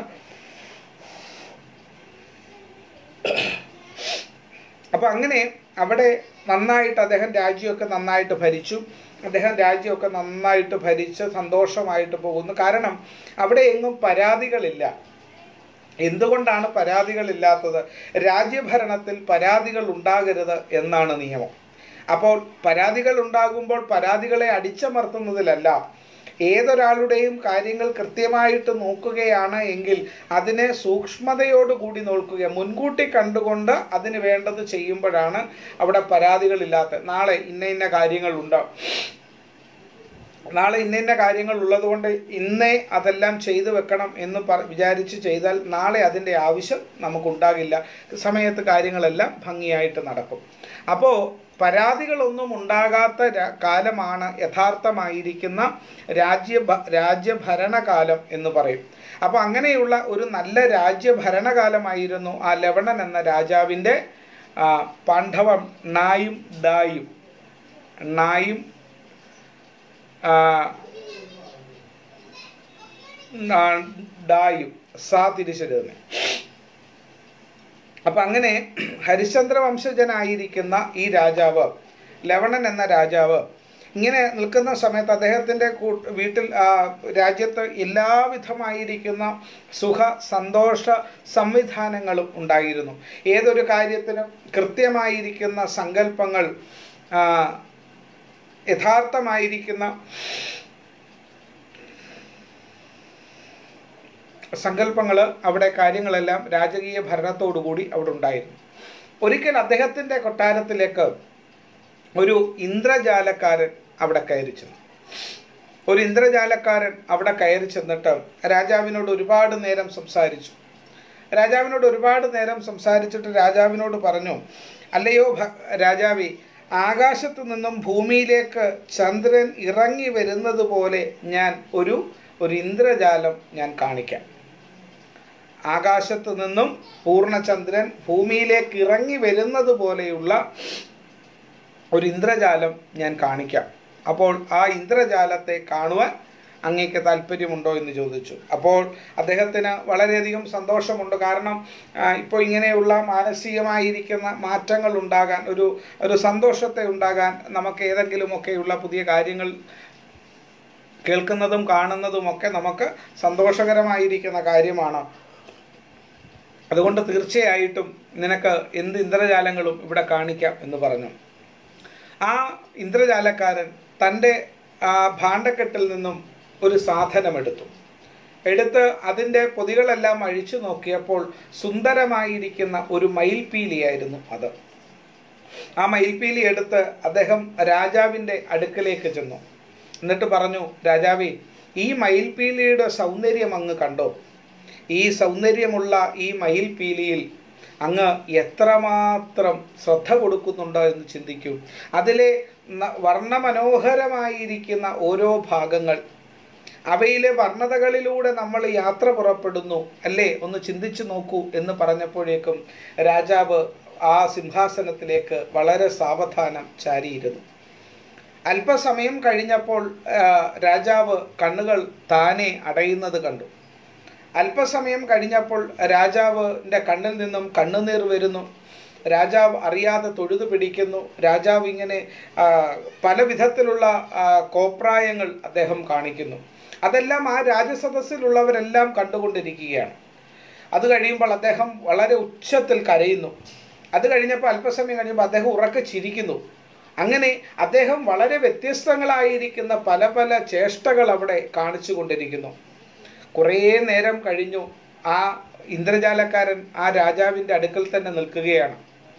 അപ്പോൾ അങ്ങനെ അവിടെ നന്നായിട്ട് അദ്ദേഹം രാജ്യമൊക്കെ നന്നായിട്ട് ഭരിച്ചു അദ്ദേഹം രാജ്യമൊക്കെ നന്നായിട്ട് ഭരിച്ച് സന്തോഷമായിട്ട് പോകുന്നു കാരണം അവിടെ എങ്ങും പരാതികളില്ല എന്തുകൊണ്ടാണ് പരാതികളില്ലാത്തത് രാജ്യഭരണത്തിൽ പരാതികൾ ഉണ്ടാകരുത് എന്നാണ് നിയമം അപ്പോൾ പരാതികൾ ഉണ്ടാകുമ്പോൾ പരാതികളെ അടിച്ചമർത്തുന്നതിലല്ല ഏതൊരാളുടെയും കാര്യങ്ങൾ കൃത്യമായിട്ട് നോക്കുകയാണ് എങ്കിൽ അതിനെ സൂക്ഷ്മതയോടുകൂടി നോക്കുക മുൻകൂട്ടി കണ്ടുകൊണ്ട് അതിന് വേണ്ടത് ചെയ്യുമ്പോഴാണ് അവിടെ പരാതികളില്ലാത്ത നാളെ ഇന്ന ഇന്ന കാര്യങ്ങളുണ്ട് നാളെ ഇന്ന ഇന്ന കാര്യങ്ങൾ ഉള്ളതുകൊണ്ട് ഇന്നേ അതെല്ലാം ചെയ്തു വെക്കണം എന്ന് പറ വിചാരിച്ച് ചെയ്താൽ നാളെ അതിൻ്റെ ആവശ്യം നമുക്കുണ്ടാകില്ല സമയത്ത് കാര്യങ്ങളെല്ലാം ഭംഗിയായിട്ട് നടക്കും അപ്പോൾ പരാതികളൊന്നും ഉണ്ടാകാത്ത രാ- കാലമാണ് യഥാർത്ഥമായിരിക്കുന്ന രാജ്യ ഭ- രാജ്യഭരണകാലം എന്ന് പറയും അപ്പോൾ അങ്ങനെയുള്ള ഒരു നല്ല രാജ്യഭരണകാലമായിരുന്നു ആ ലവണൻ എന്ന രാജാവിൻ്റെ ആ, പാണ്ഡവം നായും ഡായും നായും ആ, നാ- ഡായും സാ തിരിച്ചെഴുതുന്നത് അപ്പം അങ്ങനെ ഹരിശ്ചന്ദ്ര വംശജനായിരിക്കുന്ന ഈ രാജാവ് ലവണൻ എന്ന രാജാവ് ഇങ്ങനെ നിൽക്കുന്ന സമയത്ത് അദ്ദേഹത്തിൻ്റെ കൂ വീട്ടിൽ ആ, രാജ്യത്ത് എല്ലാവിധമായിരിക്കുന്ന സുഖ സന്തോഷ സംവിധാനങ്ങളും ഉണ്ടായിരുന്നു ഏതൊരു കാര്യത്തിനും കൃത്യമായിരിക്കുന്ന സങ്കല്പങ്ങൾ ആ, യഥാർത്ഥമായിരിക്കുന്ന സങ്കല്പങ്ങൾ അവിടെ കാര്യങ്ങളെല്ലാം രാജകീയ ഭരണത്തോടുകൂടി അവിടെ ഉണ്ടായിരുന്നു ഒരിക്കൽ അദ്ദേഹത്തിൻ്റെ കൊട്ടാരത്തിലേക്ക് ഒരു ഇന്ദ്രജാലക്കാരൻ അവിടെ കയറി ചെന്നു ഒരു ഇന്ദ്രജാലക്കാരൻ അവിടെ കയറി ചെന്നിട്ട് രാജാവിനോട് ഒരുപാട് നേരം സംസാരിച്ചു രാജാവിനോട് ഒരുപാട് നേരം സംസാരിച്ചിട്ട് രാജാവിനോട് പറഞ്ഞു അല്ലയോ ഭ- രാജാവേ ആകാശത്ത് നിന്നും ഭൂമിയിലേക്ക് ചന്ദ്രൻ ഇറങ്ങി വരുന്നത് പോലെ ഞാൻ ഒരു ഒരു ഇന്ദ്രജാലം ഞാൻ കാണിക്കാം ആകാശത്ത് നിന്നും പൂർണ്ണചന്ദ്രൻ ഭൂമിയിലേക്ക് ഇറങ്ങി വരുന്നത് പോലെയുള്ള ഒരു ഇന്ദ്രജാലം ഞാൻ കാണിക്കാം അപ്പോൾ ആ ഇന്ദ്രജാലത്തെ കാണുവാൻ അങ്ങേക്ക് താല്പര്യമുണ്ടോ എന്ന് ചോദിച്ചു അപ്പോൾ അദ്ദേഹത്തിന് വളരെയധികം സന്തോഷമുണ്ട് കാരണം ആ, ഇപ്പോൾ ഇങ്ങനെയുള്ള മാനസികമായിരിക്കുന്ന മാറ്റങ്ങൾ ഉണ്ടാകാൻ ഒരു ഒരു സന്തോഷത്തെ ഉണ്ടാകാൻ നമുക്ക് ഏതെങ്കിലുമൊക്കെയുള്ള പുതിയ കാര്യങ്ങൾ കേൾക്കുന്നതും കാണുന്നതും ഒക്കെ നമുക്ക് സന്തോഷകരമായിരിക്കുന്ന കാര്യമാണ് അതുകൊണ്ട് തീർച്ചയായിട്ടും നിനക്ക് എന്ത് ഇന്ദ്രജാലങ്ങളും ഇവിടെ കാണിക്കാം എന്ന് പറഞ്ഞു ആ ഇന്ദ്രജാലക്കാരൻ തൻ്റെ ആ ഭാണ്ഡക്കെട്ടിൽ നിന്നും ഒരു സാധനമെടുത്തു എടുത്ത് അതിൻ്റെ പൊതികളെല്ലാം അഴിച്ചു നോക്കിയപ്പോൾ സുന്ദരമായിരിക്കുന്ന ഒരു മയിൽപീലിയായിരുന്നു അത് ആ മയിൽപീലി എടുത്ത് അദ്ദേഹം രാജാവിൻ്റെ അടുക്കലേക്ക് ചെന്നു എന്നിട്ട് പറഞ്ഞു രാജാവേ ഈ മയിൽപീലിയുടെ സൗന്ദര്യം അങ്ങ് കണ്ടോ ഈ സൗന്ദര്യമുള്ള ഈ മയിൽപീലിയിൽ അങ്ങ് എത്രമാത്രം ശ്രദ്ധ കൊടുക്കുന്നുണ്ടോ എന്ന് ചിന്തിക്കൂ അതിലെ ന- വർണ്ണമനോഹരമായിരിക്കുന്ന ഓരോ ഭാഗങ്ങൾ അവയിലെ വർണ്ണതകളിലൂടെ നമ്മൾ യാത്ര പുറപ്പെടുന്നു അല്ലേ ഒന്ന് ചിന്തിച്ചു നോക്കൂ എന്ന് പറഞ്ഞപ്പോഴേക്കും രാജാവ് ആ സിംഹാസനത്തിലേക്ക് വളരെ സാവധാനം ചാരിയിരുന്നു അല്പസമയം കഴിഞ്ഞപ്പോൾ ആ, രാജാവ് കണ്ണുകൾ താനെ അടയുന്നത് കണ്ടു അല്പസമയം കഴിഞ്ഞപ്പോൾ രാജാവിൻ്റെ കണ്ണിൽ നിന്നും കണ്ണുനീർ വരുന്നു രാജാവ് അറിയാതെ തൊഴുതു പിടിക്കുന്നു രാജാവ് ഇങ്ങനെ ആ, പല വിധത്തിലുള്ള ആ, കോപ്രായങ്ങൾ അദ്ദേഹം കാണിക്കുന്നു അതെല്ലാം ആ രാജസദസ്സിലുള്ളവരെല്ലാം കണ്ടുകൊണ്ടിരിക്കുകയാണ് അത് കഴിയുമ്പോൾ അദ്ദേഹം വളരെ ഉച്ചത്തിൽ കരയുന്നു അത് കഴിഞ്ഞപ്പോൾ അല്പസമയം കഴിയുമ്പോൾ അദ്ദേഹം ഉറക്കെ ചിരിക്കുന്നു അങ്ങനെ അദ്ദേഹം വളരെ വ്യത്യസ്തങ്ങളായിരിക്കുന്ന പല പല ചേഷ്ടകൾ അവിടെ കാണിച്ചു കൊണ്ടിരിക്കുന്നു കുറേ നേരം കഴിഞ്ഞു ആ ഇന്ദ്രജാലക്കാരൻ ആ രാജാവിൻ്റെ അടുക്കൽ തന്നെ നിൽക്കുകയാണ്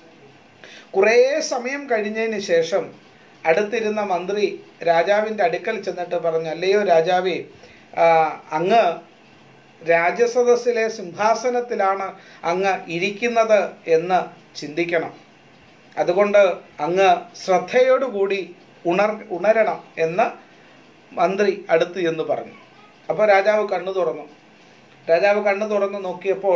കുറേ സമയം കഴിഞ്ഞതിന് ശേഷം അടുത്തിരുന്ന മന്ത്രി രാജാവിൻ്റെ അടുക്കൽ ചെന്നിട്ട് പറഞ്ഞു അല്ലയോ രാജാവേ ആ, അങ്ങ് രാജസദസ്സിലെ സിംഹാസനത്തിലാണ് അങ്ങ് ഇരിക്കുന്നത് എന്ന് ചിന്തിക്കണം അതുകൊണ്ട് അങ്ങ് ശ്രദ്ധയോടുകൂടി ഉണർ ഉണരണം എന്ന് മന്ത്രി അടുത്ത് എന്ന് പറഞ്ഞു അപ്പോൾ രാജാവ് കണ്ണു തുറന്നു രാജാവ് കണ്ണു തുറന്ന് നോക്കിയപ്പോൾ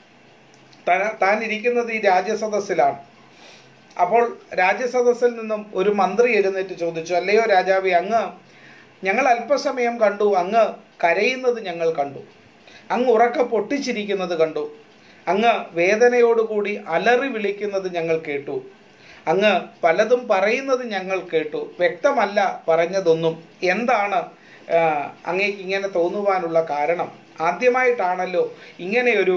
താൻ- താൻ ഇരിക്കുന്നത് ഈ രാജ്യസദസ്സിലാണ് അപ്പോൾ രാജ്യസദസ്സിൽ നിന്നും ഒരു മന്ത്രി എഴുന്നേറ്റ് ചോദിച്ചു അല്ലയോ രാജാവേ അങ്ങ് ഞങ്ങൾ അല്പസമയം കണ്ടു അങ്ങ് കരയുന്നത് ഞങ്ങൾ കണ്ടു അങ്ങ് ഉറക്ക പൊട്ടിച്ചിരിക്കുന്നത് കണ്ടു അങ്ങ് വേദനയോടുകൂടി അലറി വിളിക്കുന്നത് ഞങ്ങൾ കേട്ടു അങ്ങ് പലതും പറയുന്നത് ഞങ്ങൾ കേട്ടു വ്യക്തമല്ല പറഞ്ഞതൊന്നും എന്താണ് ആ, അങ്ങേക്ക് ഇങ്ങനെ തോന്നുവാനുള്ള കാരണം ആദ്യമായിട്ടാണല്ലോ ഇങ്ങനെയൊരു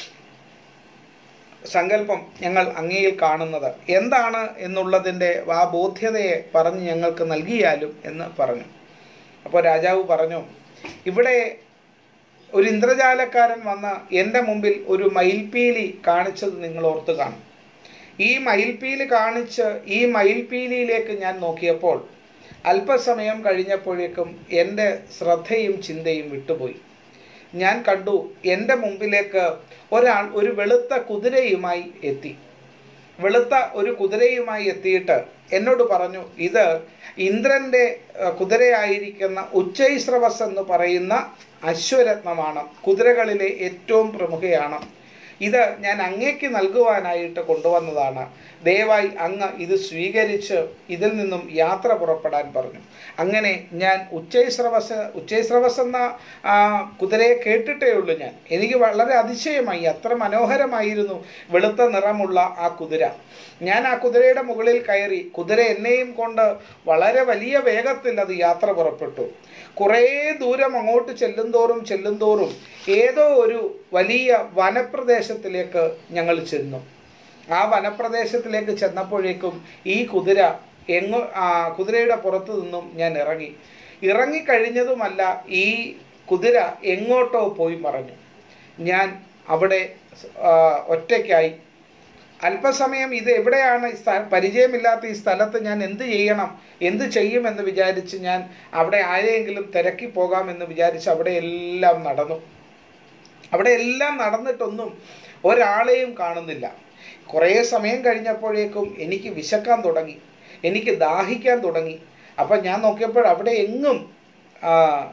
സങ്കല്പം ഞങ്ങൾ അങ്ങയിൽ കാണുന്നത് എന്താണ് എന്നുള്ളതിൻ്റെ ആ ബോധ്യതയെ പറഞ്ഞ് ഞങ്ങൾക്ക് നൽകിയാലും എന്ന് പറഞ്ഞു അപ്പോൾ രാജാവ് പറഞ്ഞു ഇവിടെ ഒരു ഇന്ദ്രജാലക്കാരൻ വന്ന് എൻ്റെ മുമ്പിൽ ഒരു മയിൽപീലി കാണിച്ചത് നിങ്ങൾ ഓർത്ത് കാണും ഈ മയിൽപീലി കാണിച്ച് ഈ മയിൽപീലിയിലേക്ക് ഞാൻ നോക്കിയപ്പോൾ അല്പസമയം കഴിഞ്ഞപ്പോഴേക്കും എൻ്റെ ശ്രദ്ധയും ചിന്തയും വിട്ടുപോയി ഞാൻ കണ്ടു എൻ്റെ മുമ്പിലേക്ക് ഒരാൾ ഒരു വെളുത്ത കുതിരയുമായി എത്തി വെളുത്ത ഒരു കുതിരയുമായി എത്തിയിട്ട് എന്നോട് പറഞ്ഞു ഇത് ഇന്ദ്രൻ്റെ അഹ്, കുതിരയായിരിക്കുന്ന ഉച്ചൈസ്രവസ് എന്ന് പറയുന്ന അശ്വരത്നമാണ് കുതിരകളിലെ ഏറ്റവും പ്രമുഖയാണ് ഇത് ഞാൻ അങ്ങേക്ക് നൽകുവാനായിട്ട് കൊണ്ടുവന്നതാണ് ദയവായി അങ്ങ് ഇത് സ്വീകരിച്ച് ഇതിൽ നിന്നും യാത്ര പുറപ്പെടാൻ പറഞ്ഞു അങ്ങനെ ഞാൻ ഉച്ചൈസ്രവസ് ഉച്ചൈസ്രവസ് എന്ന ആ, കുതിരയെ കേട്ടിട്ടേ ഉള്ളൂ ഞാൻ എനിക്ക് വളരെ അതിശയമായി അത്ര മനോഹരമായിരുന്നു വെളുത്ത നിറമുള്ള ആ കുതിര ഞാൻ ആ കുതിരയുടെ മുകളിൽ കയറി കുതിര എന്നെയും കൊണ്ട് വളരെ വലിയ വേഗത്തിൽ അത് യാത്ര പുറപ്പെട്ടു കുറേ ദൂരം അങ്ങോട്ട് ചെല്ലുന്തോറും ചെല്ലുന്തോറും ഏതോ ഒരു വലിയ വനപ്രദേശത്തിലേക്ക് ഞങ്ങൾ ചെന്നു ആ വനപ്രദേശത്തിലേക്ക് ചെന്നപ്പോഴേക്കും ഈ കുതിര എങ്ങോ ആ കുതിരയുടെ പുറത്തു നിന്നും ഞാൻ ഇറങ്ങി ഇറങ്ങിക്കഴിഞ്ഞതുമല്ല ഈ കുതിര എങ്ങോട്ടോ പോയി മറഞ്ഞു ഞാൻ അവിടെ ആ, ഒറ്റയ്ക്കായി അല്പസമയം ഇത് എവിടെയാണ് ഈ സ്ഥ- പരിചയമില്ലാത്ത ഈ സ്ഥലത്ത് ഞാൻ എന്ത് ചെയ്യണം എന്ത് ചെയ്യുമെന്ന് വിചാരിച്ച് ഞാൻ അവിടെ ആരെയെങ്കിലും തിരക്കി പോകാമെന്ന് വിചാരിച്ച് അവിടെ എല്ലാം നടന്നു അവിടെ എല്ലാം നടന്നിട്ടൊന്നും ഒരാളെയും കാണുന്നില്ല കുറേ സമയം കഴിഞ്ഞപ്പോഴേക്കും എനിക്ക് വിശക്കാൻ തുടങ്ങി എനിക്ക് ദാഹിക്കാൻ തുടങ്ങി അപ്പം ഞാൻ നോക്കിയപ്പോൾ അവിടെ എങ്ങും ആ,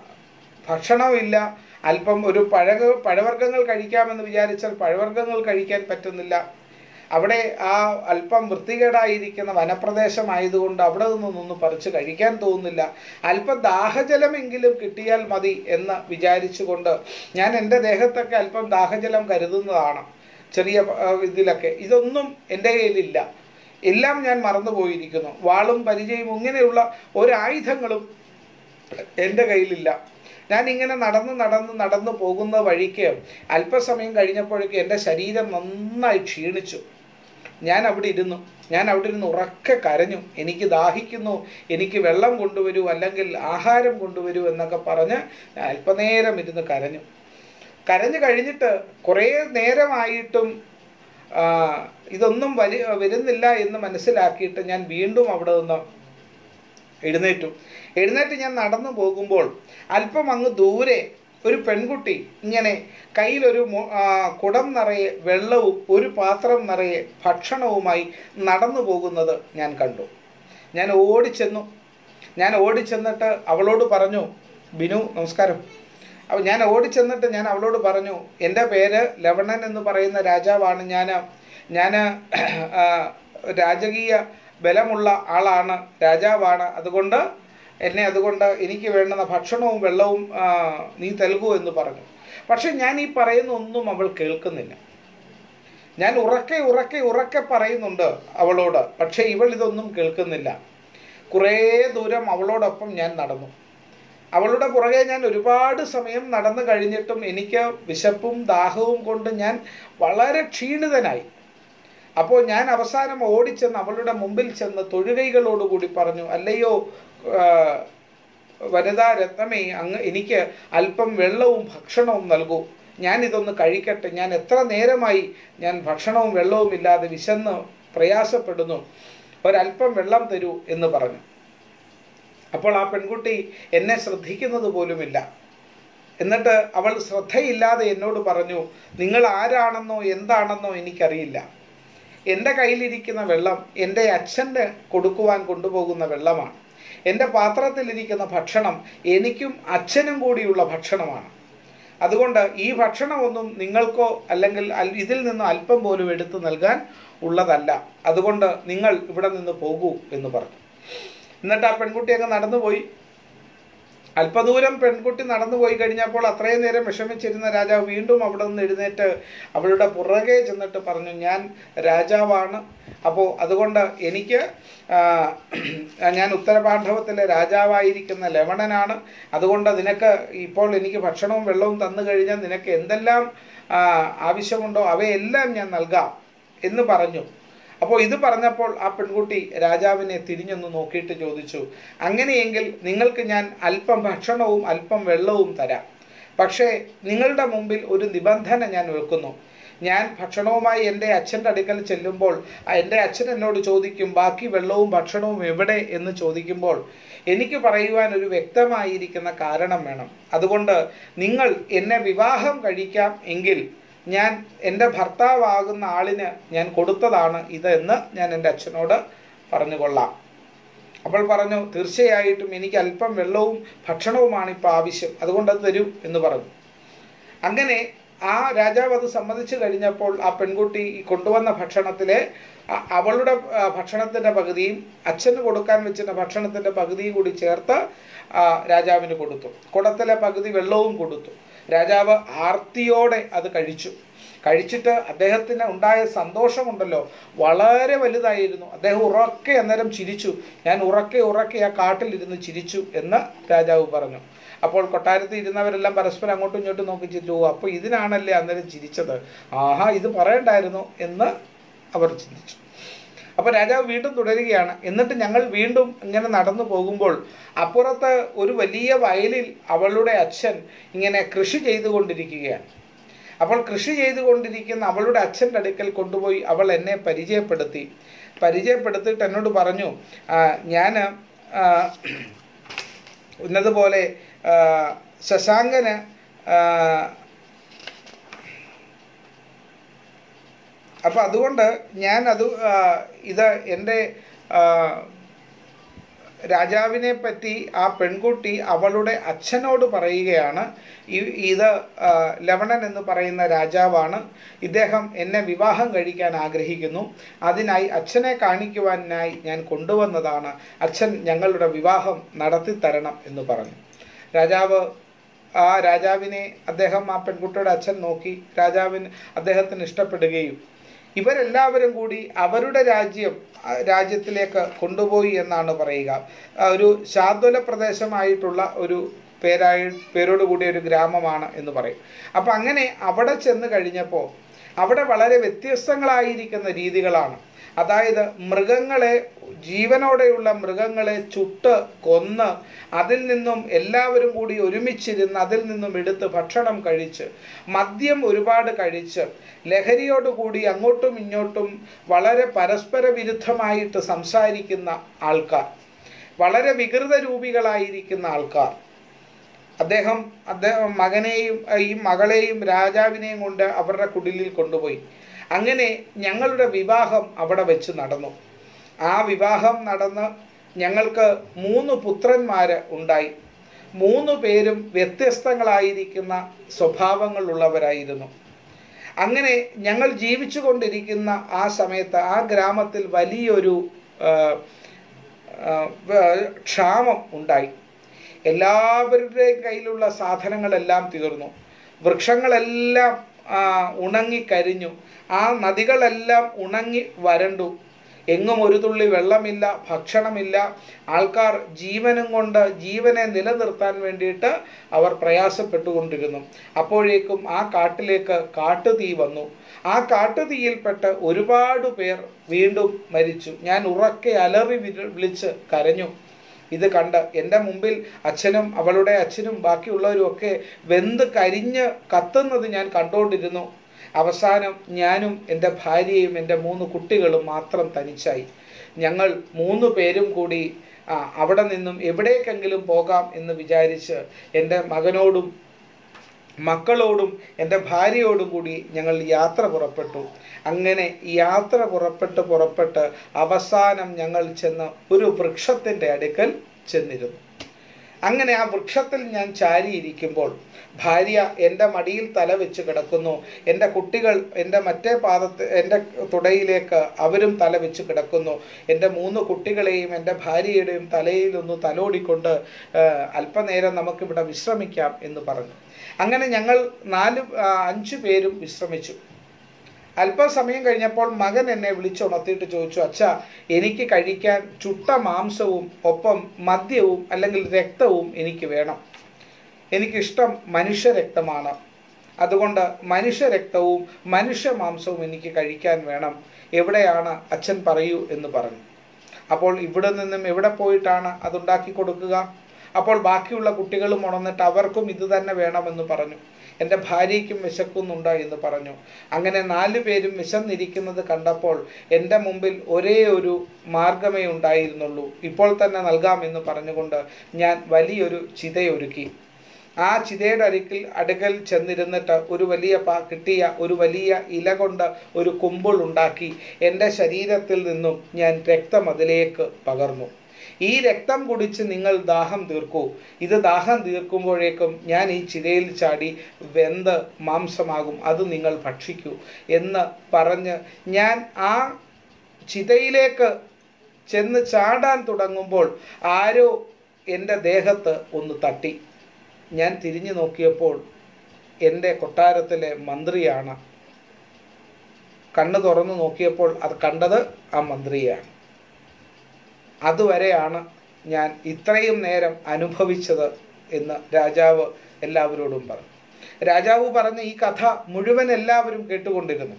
ഭക്ഷണമില്ല അല്പം ഒരു പഴക പഴവർഗ്ഗങ്ങൾ കഴിക്കാമെന്ന് വിചാരിച്ചാൽ പഴവർഗ്ഗങ്ങൾ കഴിക്കാൻ പറ്റുന്നില്ല അവിടെ ആ അല്പം വൃത്തികേടായിരിക്കുന്ന വനപ്രദേശമായതുകൊണ്ട് അവിടെ നിന്നൊന്നും പറിച്ച് കഴിക്കാൻ തോന്നുന്നില്ല അല്പം ദാഹജലമെങ്കിലും കിട്ടിയാൽ മതി എന്ന് വിചാരിച്ചുകൊണ്ട് ഞാൻ എൻ്റെ ദേഹത്തൊക്കെ അല്പം ദാഹജലം കരുതുന്നതാണ് ചെറിയ ആ, ഇതിലൊക്കെ ഇതൊന്നും എൻ്റെ കയ്യിലില്ല എല്ലാം ഞാൻ മറന്നുപോയിരിക്കുന്നു വാളും പരിചയം ഇങ്ങനെയുള്ള ഒരായുധങ്ങളും എൻ്റെ കയ്യിലില്ല ഞാൻ ഇങ്ങനെ നടന്ന് നടന്ന് നടന്ന് പോകുന്ന വഴിക്ക് അല്പസമയം കഴിഞ്ഞപ്പോഴേക്കും എൻ്റെ ശരീരം നന്നായി ക്ഷീണിച്ചു ഞാൻ അവിടെ ഇരുന്നു ഞാൻ അവിടെ ഇരുന്ന് ഉറക്കെ കരഞ്ഞു എനിക്ക് ദാഹിക്കുന്നു എനിക്ക് വെള്ളം കൊണ്ടുവരൂ അല്ലെങ്കിൽ ആഹാരം കൊണ്ടുവരൂ എന്നൊക്കെ പറഞ്ഞ് ഞാൻ അല്പനേരം ഇരുന്ന് കരഞ്ഞു കരഞ്ഞു കഴിഞ്ഞിട്ട് കുറേ നേരമായിട്ടും ആ, ഇതൊന്നും വരി വരുന്നില്ല എന്ന് മനസ്സിലാക്കിയിട്ട് ഞാൻ വീണ്ടും അവിടെ നിന്ന് എഴുന്നേറ്റു എഴുന്നേറ്റ് ഞാൻ നടന്നു പോകുമ്പോൾ അല്പം അങ്ങ് ദൂരെ ഒരു പെൺകുട്ടി ഇങ്ങനെ കയ്യിലൊരു മു- ആ, കുടം നിറയെ വെള്ളവും ഒരു പാത്രം നിറയെ ഭക്ഷണവുമായി നടന്നു പോകുന്നത് ഞാൻ കണ്ടു ഞാൻ ഓടിച്ചെന്നു ഞാൻ ഓടിച്ചെന്നിട്ട് അവളോട് പറഞ്ഞു ബിനു നമസ്കാരം അപ്പോൾ ഞാൻ ഓടിച്ചെന്നിട്ട് ഞാൻ അവളോട് പറഞ്ഞു എൻ്റെ പേര് ലവണൻ എന്ന് പറയുന്ന രാജാവാണ് ഞാൻ ഞാൻ രാജകീയ ബലമുള്ള ആളാണ് രാജാവാണ് അതുകൊണ്ട് എന്നെ അതുകൊണ്ട് എനിക്ക് വേണ്ടുന്ന ഭക്ഷണവും വെള്ളവും ആ, നീ നൽകൂ എന്ന് പറഞ്ഞു പക്ഷെ ഞാൻ ഈ പറയുന്ന ഒന്നും അവൾ കേൾക്കുന്നില്ല ഞാൻ ഉറക്കെ ഉറക്കെ ഉറക്കെ പറയുന്നുണ്ട് അവളോട് പക്ഷേ ഇവൾ ഇതൊന്നും കേൾക്കുന്നില്ല കുറേ ദൂരം അവളോടൊപ്പം ഞാൻ നടന്നു അവളുടെ പുറകെ ഞാൻ ഒരുപാട് സമയം നടന്നു കഴിഞ്ഞിട്ടും എനിക്ക് വിശപ്പും ദാഹവും കൊണ്ട് ഞാൻ വളരെ ക്ഷീണിതനായി അപ്പോൾ ഞാൻ അവസാനം ഓടിച്ചെന്ന് അവളുടെ മുമ്പിൽ ചെന്ന് തൊഴുകൈകളോടുകൂടി പറഞ്ഞു അല്ലയോ ആ, വനിതാ രത്നമേ അങ്ങ് എനിക്ക് അല്പം വെള്ളവും ഭക്ഷണവും നൽകൂ ഞാൻ ഇതൊന്ന് കഴിക്കട്ടെ ഞാൻ എത്ര നേരമായി ഞാൻ ഭക്ഷണവും വെള്ളവും ഇല്ലാതെ വിശന്ന് പ്രയാസപ്പെടുന്നു ഒരല്പം വെള്ളം തരൂ എന്ന് പറഞ്ഞു അപ്പോൾ ആ പെൺകുട്ടി എന്നെ ശ്രദ്ധിക്കുന്നത് പോലുമില്ല എന്നിട്ട് അവൾ ശ്രദ്ധയില്ലാതെ എന്നോട് പറഞ്ഞു നിങ്ങൾ ആരാണെന്നോ എന്താണെന്നോ എനിക്കറിയില്ല എൻ്റെ കയ്യിലിരിക്കുന്ന വെള്ളം എൻ്റെ അച്ഛൻ്റെ കൊടുക്കുവാൻ കൊണ്ടുപോകുന്ന വെള്ളമാണ് എൻ്റെ പാത്രത്തിലിരിക്കുന്ന ഭക്ഷണം എനിക്കും അച്ഛനും കൂടിയുള്ള ഭക്ഷണമാണ് അതുകൊണ്ട് ഈ ഭക്ഷണമൊന്നും നിങ്ങൾക്കോ അല്ലെങ്കിൽ അൽ- ഇതിൽ നിന്ന് അല്പം പോലും എടുത്തു നൽകാൻ ഉള്ളതല്ല അതുകൊണ്ട് നിങ്ങൾ ഇവിടെ നിന്ന് പോകൂ എന്ന് പറഞ്ഞു എന്നിട്ട് ആ പെൺകുട്ടി അങ്ങ് നടന്നുപോയി അല്പദൂരം പെൺകുട്ടി നടന്നു പോയി കഴിഞ്ഞപ്പോൾ അത്രയും നേരം വിഷമിച്ചിരുന്ന രാജാവ് വീണ്ടും അവിടെ നിന്ന് എഴുന്നേറ്റ് അവളുടെ പുറകെ ചെന്നിട്ട് പറഞ്ഞു ഞാൻ രാജാവാണ് അപ്പോൾ അതുകൊണ്ട് എനിക്ക് ആ, ഞാൻ ഉത്തരപാണ്ഡവത്തിലെ രാജാവായിരിക്കുന്ന ലവണനാണ് അതുകൊണ്ട് നിനക്ക് ഇപ്പോൾ എനിക്ക് ഭക്ഷണവും വെള്ളവും തന്നു കഴിഞ്ഞാൽ നിനക്ക് എന്തെല്ലാം ആ, ആവശ്യമുണ്ടോ അവയെല്ലാം ഞാൻ നൽകാം എന്ന് പറഞ്ഞു അപ്പോൾ ഇത് പറഞ്ഞപ്പോൾ ആ പെൺകുട്ടി രാജാവിനെ തിരിഞ്ഞൊന്ന് നോക്കിയിട്ട് ചോദിച്ചു അങ്ങനെയെങ്കിൽ നിങ്ങൾക്ക് ഞാൻ അല്പം ഭക്ഷണവും അല്പം വെള്ളവും തരാം പക്ഷേ നിങ്ങളുടെ മുമ്പിൽ ഒരു നിബന്ധന ഞാൻ വെക്കുന്നു ഞാൻ ഭക്ഷണവുമായി എൻ്റെ അച്ഛൻ്റെ അടുക്കൽ ചെല്ലുമ്പോൾ ആ എൻ്റെ അച്ഛൻ എന്നോട് ചോദിക്കും ബാക്കി വെള്ളവും ഭക്ഷണവും എവിടെ എന്ന് ചോദിക്കുമ്പോൾ എനിക്ക് പറയുവാൻ ഒരു വ്യക്തമായിരിക്കുന്ന കാരണം വേണം അതുകൊണ്ട് നിങ്ങൾ എന്നെ വിവാഹം കഴിക്കാം എങ്കിൽ ഞാൻ എൻ്റെ ഭർത്താവാകുന്ന ആളിന് ഞാൻ കൊടുത്തതാണ് ഇതെന്ന് ഞാൻ എൻ്റെ അച്ഛനോട് പറഞ്ഞുകൊള്ളാം അപ്പോൾ പറഞ്ഞു തീർച്ചയായിട്ടും എനിക്ക് അല്പം വെള്ളവും ഭക്ഷണവുമാണ് ഇപ്പോൾ ആവശ്യം അതുകൊണ്ട് അത് തരൂ എന്ന് പറഞ്ഞു അങ്ങനെ ആ രാജാവ് അത് സമ്മതിച്ചു കഴിഞ്ഞപ്പോൾ ആ പെൺകുട്ടി ഈ കൊണ്ടുവന്ന ഭക്ഷണത്തിലെ അ- അവളുടെ ആ, ഭക്ഷണത്തിന്റെ പകുതിയും അച്ഛന് കൊടുക്കാൻ വെച്ചിരുന്ന ഭക്ഷണത്തിന്റെ പകുതിയും കൂടി ചേർത്ത് ആ, രാജാവിന് കൊടുത്തു കുടത്തിലെ പകുതി വെള്ളവും കൊടുത്തു രാജാവ് ആർത്തിയോടെ അത് കഴിച്ചു കഴിച്ചിട്ട് അദ്ദേഹത്തിന് ഉണ്ടായ സന്തോഷമുണ്ടല്ലോ വളരെ വലുതായിരുന്നു അദ്ദേഹം ഉറക്കെ അന്നേരം ചിരിച്ചു ഞാൻ ഉറക്കെ ഉറക്കെ ആ കാട്ടിലിരുന്ന് ചിരിച്ചു എന്ന് രാജാവ് പറഞ്ഞു അപ്പോൾ കൊട്ടാരത്തിൽ ഇരുന്നവരെല്ലാം പരസ്പരം അങ്ങോട്ടും ഇങ്ങോട്ടും നോക്കി ചിരിച്ചു "ഓ, അപ്പോൾ ഇതിനാണല്ലേ അന്നേരം ചിരിച്ചത് ആഹാ ഇത് പറയണ്ടായിരുന്നു എന്ന് അവർ ചിന്തിച്ചു അപ്പോൾ രാജാവ് വീണ്ടും തുടരുകയാണ് എന്നിട്ട് ഞങ്ങൾ വീണ്ടും ഇങ്ങനെ നടന്നു പോകുമ്പോൾ അപ്പുറത്ത് ഒരു വലിയ വയലിൽ അവളുടെ അച്ഛൻ ഇങ്ങനെ കൃഷി ചെയ്തുകൊണ്ടിരിക്കുകയാണ് അപ്പോൾ കൃഷി ചെയ്തുകൊണ്ടിരിക്കുന്ന അവളുടെ അച്ഛൻ്റെ അടുക്കൽ കൊണ്ടുപോയി അവൾ എന്നെ പരിചയപ്പെടുത്തി പരിചയപ്പെടുത്തിയിട്ട് എന്നോട് പറഞ്ഞു ഞാൻ ഇന്നതുപോലെ ആ, ശശാങ്കന് ആ, അപ്പം അതുകൊണ്ട് ഞാൻ അത് ആ, ഇത് എൻ്റെ ആ, രാജാവിനെ പറ്റി ആ പെൺകുട്ടി അവളുടെ അച്ഛനോട് പറയുകയാണ് ഈ- ഇത് ആ, ലവണൻ എന്ന് പറയുന്ന രാജാവാണ് ഇദ്ദേഹം എന്നെ വിവാഹം കഴിക്കാൻ ആഗ്രഹിക്കുന്നു അതിനായി അച്ഛനെ കാണിക്കുവാനായി ഞാൻ കൊണ്ടുവന്നതാണ് അച്ഛൻ ഞങ്ങളുടെ വിവാഹം നടത്തിത്തരണം എന്ന് പറഞ്ഞു രാജാവ് ആ രാജാവിനെ അദ്ദേഹം ആ പെൺകുട്ടിയുടെ അച്ഛൻ നോക്കി രാജാവിന് അദ്ദേഹത്തിന് ഇഷ്ടപ്പെടുകയും ഇവരെല്ലാവരും കൂടി അവരുടെ രാജ്യം ആ, രാജ്യത്തിലേക്ക് കൊണ്ടുപോയി എന്നാണ് പറയുക ആ, ഒരു ശാദ്വല പ്രദേശമായിട്ടുള്ള ഒരു പേരായി പേരോട് കൂടിയ ഒരു ഗ്രാമമാണ് എന്ന് പറയും അപ്പം അങ്ങനെ അവിടെ ചെന്ന് കഴിഞ്ഞപ്പോൾ അവിടെ വളരെ വ്യത്യസ്തങ്ങളായിരിക്കുന്ന രീതികളാണ് അതായത് മൃഗങ്ങളെ ജീവനോടെയുള്ള മൃഗങ്ങളെ ചുട്ട് കൊന്ന് അതിൽ നിന്നും എല്ലാവരും കൂടി ഒരുമിച്ചിരുന്ന് അതിൽ നിന്നും എടുത്ത് ഭക്ഷണം കഴിച്ച് മദ്യം ഒരുപാട് കഴിച്ച് ലഹരിയോടുകൂടി അങ്ങോട്ടും ഇങ്ങോട്ടും വളരെ പരസ്പര വിരുദ്ധമായിട്ട് സംസാരിക്കുന്ന ആൾക്കാർ വളരെ വികൃത രൂപികളായിരിക്കുന്ന ആൾക്കാർ അദ്ദേഹം അദ്ദേഹം മകനെയും അഹ് ഈ മകളെയും രാജാവിനെയും കൊണ്ട് അവരുടെ കുടിലിൽ കൊണ്ടുപോയി അങ്ങനെ ഞങ്ങളുടെ വിവാഹം അവിടെ വെച്ച് നടന്നു ആ വിവാഹം നടന്ന് ഞങ്ങൾക്ക് മൂന്ന് പുത്രന്മാര് ഉണ്ടായി മൂന്ന് പേരും വ്യത്യസ്തങ്ങളായിരിക്കുന്ന സ്വഭാവങ്ങളുള്ളവരായിരുന്നു അങ്ങനെ ഞങ്ങൾ ജീവിച്ചു കൊണ്ടിരിക്കുന്ന ആ സമയത്ത് ആ ഗ്രാമത്തിൽ വലിയൊരു ആ, ആ, വ- ക്ഷാമം ഉണ്ടായി എല്ലാവരുടെയും കയ്യിലുള്ള സാധനങ്ങളെല്ലാം തീർന്നു വൃക്ഷങ്ങളെല്ലാം ആ, ഉണങ്ങിക്കരിഞ്ഞു ആ നദികളെല്ലാം ഉണങ്ങി വരണ്ടു എങ്ങും ഒരു തുള്ളി വെള്ളമില്ല ഭക്ഷണമില്ല ആൾക്കാർ ജീവനും കൊണ്ട് ജീവനെ നിലനിർത്താൻ വേണ്ടിയിട്ട് അവർ പ്രയാസപ്പെട്ടുകൊണ്ടിരുന്നു അപ്പോഴേക്കും ആ കാട്ടിലേക്ക് കാട്ടുതീ വന്നു ആ കാട്ടുതീയിൽപ്പെട്ട് ഒരുപാട് പേർ വീണ്ടും മരിച്ചു ഞാൻ ഉറക്കെ അലറി വിര- വിളിച്ച് കരഞ്ഞു ഇത് കണ്ട് എൻ്റെ മുമ്പിൽ അച്ഛനും അവളുടെ അച്ഛനും ബാക്കിയുള്ളവരും ഒക്കെ വെന്ത് കരിഞ്ഞ് കത്തുന്നത് ഞാൻ കണ്ടുകൊണ്ടിരുന്നു അവസാനം ഞാനും എൻ്റെ ഭാര്യയും എൻ്റെ മൂന്ന് കുട്ടികളും മാത്രം തനിച്ചായി ഞങ്ങൾ മൂന്ന് പേരും കൂടി ആ, അവിടെ നിന്നും എവിടേക്കെങ്കിലും പോകാം എന്ന് വിചാരിച്ച് എൻ്റെ മകനോടും മക്കളോടും എൻ്റെ ഭാര്യയോടും കൂടി ഞങ്ങൾ യാത്ര പുറപ്പെട്ടു അങ്ങനെ യാത്ര പുറപ്പെട്ട് പുറപ്പെട്ട് അവസാനം ഞങ്ങൾ ചെന്ന് ഒരു വൃക്ഷത്തിൻ്റെ അടുക്കൽ ചെന്നിരുന്നു അങ്ങനെ ആ വൃക്ഷത്തിൽ ഞാൻ ചാരിയിരിക്കുമ്പോൾ ഭാര്യ എൻ്റെ മടിയിൽ തല വെച്ച് കിടക്കുന്നു എൻ്റെ കുട്ടികൾ എൻ്റെ മറ്റേ പാദത്ത് എൻ്റെ തുടയിലേക്ക് അവരും തല വെച്ച് കിടക്കുന്നു എൻ്റെ മൂന്ന് കുട്ടികളെയും എൻ്റെ ഭാര്യയുടെയും തലയിലൊന്ന് തലോടിക്കൊണ്ട് ആ, അല്പനേരം നമുക്കിവിടെ വിശ്രമിക്കാം എന്ന് പറഞ്ഞു അങ്ങനെ ഞങ്ങൾ നാല് ആ, അഞ്ച് പേരും വിശ്രമിച്ചു അല്പസമയം കഴിഞ്ഞപ്പോൾ മകൻ എന്നെ വിളിച്ചുണർത്തിയിട്ട് ചോദിച്ചു അച്ഛാ എനിക്ക് കഴിക്കാൻ ചുട്ട മാംസവും ഒപ്പം മദ്യവും അല്ലെങ്കിൽ രക്തവും എനിക്ക് വേണം എനിക്കിഷ്ടം മനുഷ്യരക്തമാണ് അതുകൊണ്ട് മനുഷ്യരക്തവും മനുഷ്യ മാംസവും എനിക്ക് കഴിക്കാൻ വേണം എവിടെയാണ് അച്ഛൻ പറയൂ എന്ന് പറഞ്ഞു അപ്പോൾ ഇവിടെ നിന്നും എവിടെ പോയിട്ടാണ് അതുണ്ടാക്കി കൊടുക്കുക അപ്പോൾ ബാക്കിയുള്ള കുട്ടികളും ഉണർന്നിട്ട് അവർക്കും ഇത് തന്നെ വേണമെന്ന് പറഞ്ഞു എൻ്റെ ഭാര്യയ്ക്കും വിശക്കുന്നുണ്ട് എന്ന് പറഞ്ഞു അങ്ങനെ നാലു പേരും വിശന്നിരിക്കുന്നത് കണ്ടപ്പോൾ എൻ്റെ മുമ്പിൽ ഒരേ ഒരു മാർഗമേ ഉണ്ടായിരുന്നുള്ളൂ ഇപ്പോൾ തന്നെ നൽകാമെന്ന് പറഞ്ഞുകൊണ്ട് ഞാൻ വലിയൊരു ചിതയൊരുക്കി ആ ചിതയുടെ അടുക്കിൽ അടുക്കൽ ചെന്നിരുന്നിട്ട് ഒരു വലിയ പാ കിട്ടിയ ഒരു വലിയ ഇല കൊണ്ട് ഒരു കുമ്പിൾ ഉണ്ടാക്കി എൻ്റെ ശരീരത്തിൽ നിന്നും ഞാൻ രക്തം അതിലേക്ക് പകർന്നു ഈ രക്തം കുടിച്ച് നിങ്ങൾ ദാഹം തീർക്കൂ ഇത് ദാഹം തീർക്കുമ്പോഴേക്കും ഞാൻ ഈ ചിതയിൽ ചാടി വെന്ത് മാംസമാകും അത് നിങ്ങൾ ഭക്ഷിക്കൂ എന്ന് പറഞ്ഞ് ഞാൻ ആ ചിതയിലേക്ക് ചെന്ന് ചാടാൻ തുടങ്ങുമ്പോൾ ആരോ എൻ്റെ ദേഹത്ത് ഒന്ന് തട്ടി ഞാൻ തിരിഞ്ഞു നോക്കിയപ്പോൾ എൻ്റെ കൊട്ടാരത്തിലെ മന്ത്രിയാണ് കണ്ണ് തുറന്നു നോക്കിയപ്പോൾ അത് കണ്ടത് ആ മന്ത്രിയാണ് അതുവരെയാണ് ഞാൻ ഇത്രയും നേരം അനുഭവിച്ചത് എന്ന് രാജാവ് എല്ലാവരോടും പറഞ്ഞു രാജാവ് പറഞ്ഞ ഈ കഥ മുഴുവൻ എല്ലാവരും കേട്ടുകൊണ്ടിരുന്നു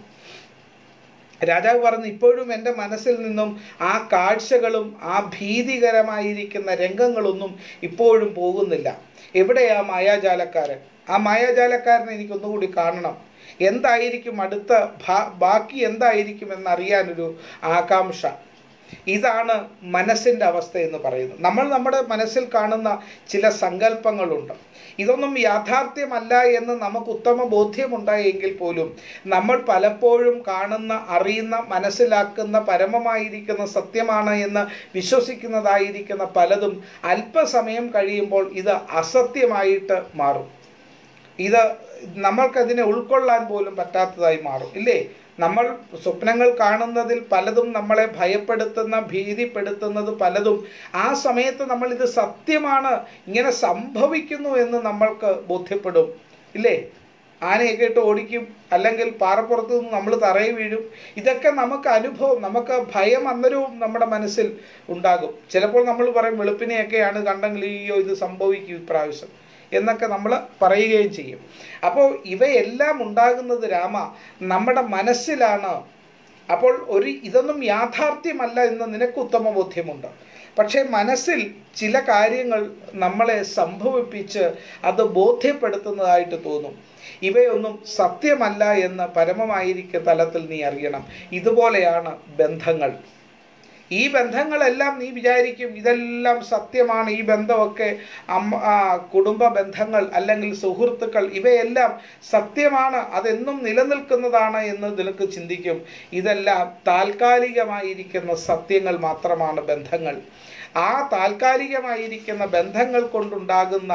രാജാവ് പറഞ്ഞു ഇപ്പോഴും എൻ്റെ മനസ്സിൽ നിന്നും ആ കാഴ്ചകളും ആ ഭീതികരമായിരിക്കുന്ന രംഗങ്ങളൊന്നും ഇപ്പോഴും പോകുന്നില്ല എവിടെയാ മായാജാലക്കാരൻ ആ മായാജാലക്കാരനെ എനിക്കൊന്നുകൂടി കാണണം എന്തായിരിക്കും അടുത്ത ബാക്കി എന്തായിരിക്കും എന്നറിയാനൊരു ആകാംക്ഷ ഇതാണ് മനസ്സിൻ്റെ അവസ്ഥ എന്ന് പറയുന്നത് നമ്മൾ നമ്മുടെ മനസ്സിൽ കാണുന്ന ചില സങ്കല്പങ്ങളുണ്ട് ഇതൊന്നും യാഥാർത്ഥ്യമല്ല എന്ന് നമുക്ക് ഉത്തമ ബോധ്യമുണ്ടായെങ്കിൽ പോലും നമ്മൾ പലപ്പോഴും കാണുന്ന അറിയുന്ന മനസ്സിലാക്കുന്ന പരമമായിരിക്കുന്ന സത്യമാണ് എന്ന് വിശ്വസിക്കുന്നതായിരിക്കുന്ന പലതും അല്പസമയം കഴിയുമ്പോൾ ഇത് അസത്യമായിട്ട് മാറും ഇത് നമ്മൾക്കതിനെ ഉൾക്കൊള്ളാൻ പോലും പറ്റാത്തതായി മാറും ഇല്ലേ നമ്മൾ സ്വപ്നങ്ങൾ കാണുന്നതിൽ പലതും നമ്മളെ ഭയപ്പെടുത്തുന്ന ഭീതിപ്പെടുത്തുന്നത് പലതും ആ സമയത്ത് നമ്മൾ ഇത് സത്യമാണ് ഇങ്ങനെ സംഭവിക്കുന്നു എന്ന് നമ്മൾക്ക് ബോധ്യപ്പെടും ഇല്ലേ ആനയൊക്കെ ഇട്ട് ഓടിക്കും അല്ലെങ്കിൽ പാറപ്പുറത്ത് നിന്ന് നമ്മൾ തറയിൽ വീഴും ഇതൊക്കെ നമുക്ക് അനുഭവം നമുക്ക് ഭയം അന്നരവും നമ്മുടെ മനസ്സിൽ ഉണ്ടാകും ചിലപ്പോൾ നമ്മൾ പറയും വെളുപ്പിനെയൊക്കെയാണ് കണ്ടെങ്കിൽ അയ്യോ ഇത് സംഭവിക്കും ഇപ്രാവശ്യം എന്നൊക്കെ നമ്മൾ പറയുകയും ചെയ്യും അപ്പോൾ ഇവയെല്ലാം ഉണ്ടാകുന്നത് രാമ നമ്മുടെ മനസ്സിലാണ് അപ്പോൾ ഒരു ഇതൊന്നും യാഥാർത്ഥ്യമല്ല എന്ന് നിനക്ക് ഉത്തമ ബോധ്യമുണ്ട് പക്ഷേ മനസ്സിൽ ചില കാര്യങ്ങൾ നമ്മളെ സംഭവിപ്പിച്ച് അത് ബോധ്യപ്പെടുത്തുന്നതായിട്ട് തോന്നും ഇവയൊന്നും സത്യമല്ല എന്ന് പരമമായിരിക്കുന്ന തലത്തിൽ നീ അറിയണം ഇതുപോലെയാണ് ബന്ധങ്ങൾ ഈ ബന്ധങ്ങളെല്ലാം നീ വിചാരിക്കും ഇതെല്ലാം സത്യമാണ് ഈ ബന്ധമൊക്കെ അമ്മ കുടുംബ ബന്ധങ്ങൾ അല്ലെങ്കിൽ സുഹൃത്തുക്കൾ ഇവയെല്ലാം സത്യമാണ് അതെന്നും നിലനിൽക്കുന്നതാണ് എന്ന് നിനക്ക് ചിന്തിക്കും ഇതെല്ലാം താൽക്കാലികമായിരിക്കുന്ന സത്യങ്ങൾ മാത്രമാണ് ബന്ധങ്ങൾ ആ താൽക്കാലികമായിരിക്കുന്ന ബന്ധങ്ങൾ കൊണ്ടുണ്ടാകുന്ന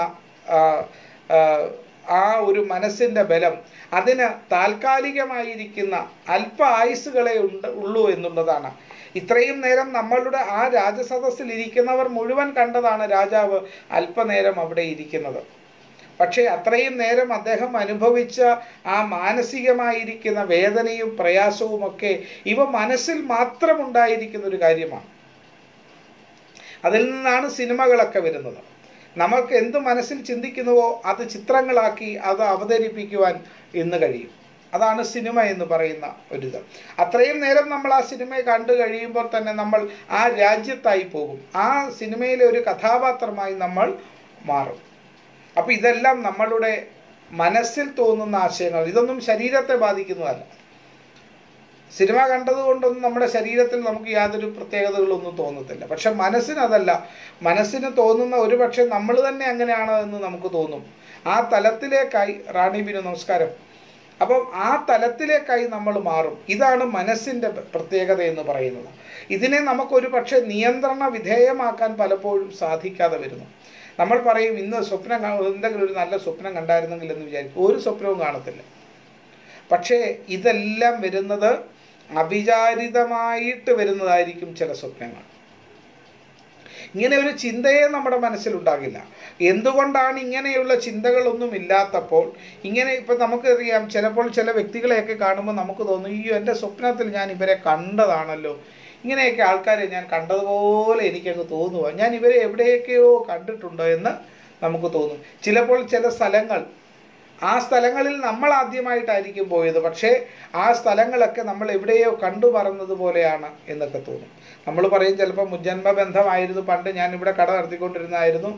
ആ ഒരു മനസ്സിൻ്റെ ബലം അതിന് താൽക്കാലികമായിരിക്കുന്ന അല്പ ആയുസ്സുകളെ ഉണ്ട് ഉള്ളൂ എന്നുള്ളതാണ് ഇത്രയും നേരം നമ്മളുടെ ആ രാജസദസ്സിൽ ഇരിക്കുന്നവർ മുഴുവൻ കണ്ടതാണ് രാജാവ് അല്പനേരം അവിടെ ഇരിക്കുന്നത് പക്ഷേ അത്രയും നേരം അദ്ദേഹം അനുഭവിച്ച ആ മാനസികമായിരിക്കുന്ന വേദനയും പ്രയാസവും ഒക്കെ ഇവ മനസ്സിൽ മാത്രം ഉണ്ടായിരിക്കുന്ന ഒരു കാര്യമാണ് അതിൽ നിന്നാണ് സിനിമകളൊക്കെ വരുന്നത് നമ്മൾക്ക് എന്ത് മനസ്സിൽ ചിന്തിക്കുന്നുവോ അത് ചിത്രങ്ങളാക്കി അത് അവതരിപ്പിക്കുവാൻ ഇന്ന് കഴിയും അതാണ് സിനിമ എന്ന് പറയുന്ന ഒരിത് അത്രയും നേരം നമ്മൾ ആ സിനിമയെ കണ്ടു കഴിയുമ്പോൾ തന്നെ നമ്മൾ ആ രാജ്യത്തായി പോകും ആ സിനിമയിലെ ഒരു കഥാപാത്രമായി നമ്മൾ മാറും അപ്പോൾ ഇതെല്ലാം നമ്മളുടെ മനസ്സിൽ തോന്നുന്ന ആശയങ്ങൾ ഇതൊന്നും ശരീരത്തെ ബാധിക്കുന്നതല്ല സിനിമ കണ്ടതുകൊണ്ടൊന്നും നമ്മുടെ ശരീരത്തിൽ നമുക്ക് യാതൊരു പ്രത്യേകതകളൊന്നും തോന്നത്തില്ല പക്ഷെ മനസ്സിനതല്ല മനസ്സിന് തോന്നുന്ന ഒരു പക്ഷെ നമ്മൾ തന്നെ അങ്ങനെയാണ് എന്ന് നമുക്ക് തോന്നും ആ തലത്തിലേക്കായി റാണി ബിനു നമസ്കാരം അപ്പം ആ തലത്തിലേക്കായി നമ്മൾ മാറും ഇതാണ് മനസ്സിൻ്റെ പ്രത്യേകത എന്ന് പറയുന്നത് ഇതിനെ നമുക്കൊരു പക്ഷേ നിയന്ത്രണ വിധേയമാക്കാൻ പലപ്പോഴും സാധിക്കാതെ വരുന്നു നമ്മൾ പറയും ഇന്ന് സ്വപ്നം എന്തെങ്കിലും ഒരു നല്ല സ്വപ്നം കണ്ടായിരുന്നെങ്കിൽ എന്ന് വിചാരിക്കും ഒരു സ്വപ്നവും കാണത്തില്ല പക്ഷേ ഇതെല്ലാം വരുന്നത് അവിചാരിതമായിട്ട് വരുന്നതായിരിക്കും ചില സ്വപ്നങ്ങൾ ഇങ്ങനെ ഒരു ചിന്തയെ നമ്മുടെ മനസ്സിലുണ്ടാകില്ല എന്തുകൊണ്ടാണ് ഇങ്ങനെയുള്ള ചിന്തകളൊന്നും ഇല്ലാത്തപ്പോൾ ഇങ്ങനെ ഇപ്പം നമുക്കറിയാം ചിലപ്പോൾ ചില വ്യക്തികളെയൊക്കെ കാണുമ്പോൾ നമുക്ക് തോന്നും അയ്യോ എൻ്റെ സ്വപ്നത്തിൽ ഞാൻ ഇവരെ കണ്ടതാണല്ലോ ഇങ്ങനെയൊക്കെ ആൾക്കാരെ ഞാൻ കണ്ടതുപോലെ എനിക്കങ്ങ് തോന്നുക ഞാൻ ഇവരെ എവിടെയൊക്കെയോ കണ്ടിട്ടുണ്ടോ എന്ന് നമുക്ക് തോന്നും ചിലപ്പോൾ ചില സ്ഥലങ്ങൾ ആ സ്ഥലങ്ങളിൽ നമ്മൾ ആദ്യമായിട്ടായിരിക്കും പോയത് പക്ഷേ ആ സ്ഥലങ്ങളൊക്കെ നമ്മൾ എവിടെയോ കണ്ടു പറന്നത് പോലെയാണ് എന്നൊക്കെ തോന്നും നമ്മൾ പറയും ചിലപ്പോൾ മുജ്ജന്മ ബന്ധമായിരുന്നു പണ്ട് ഞാൻ ഇവിടെ കട നടത്തിക്കൊണ്ടിരുന്നായിരുന്നു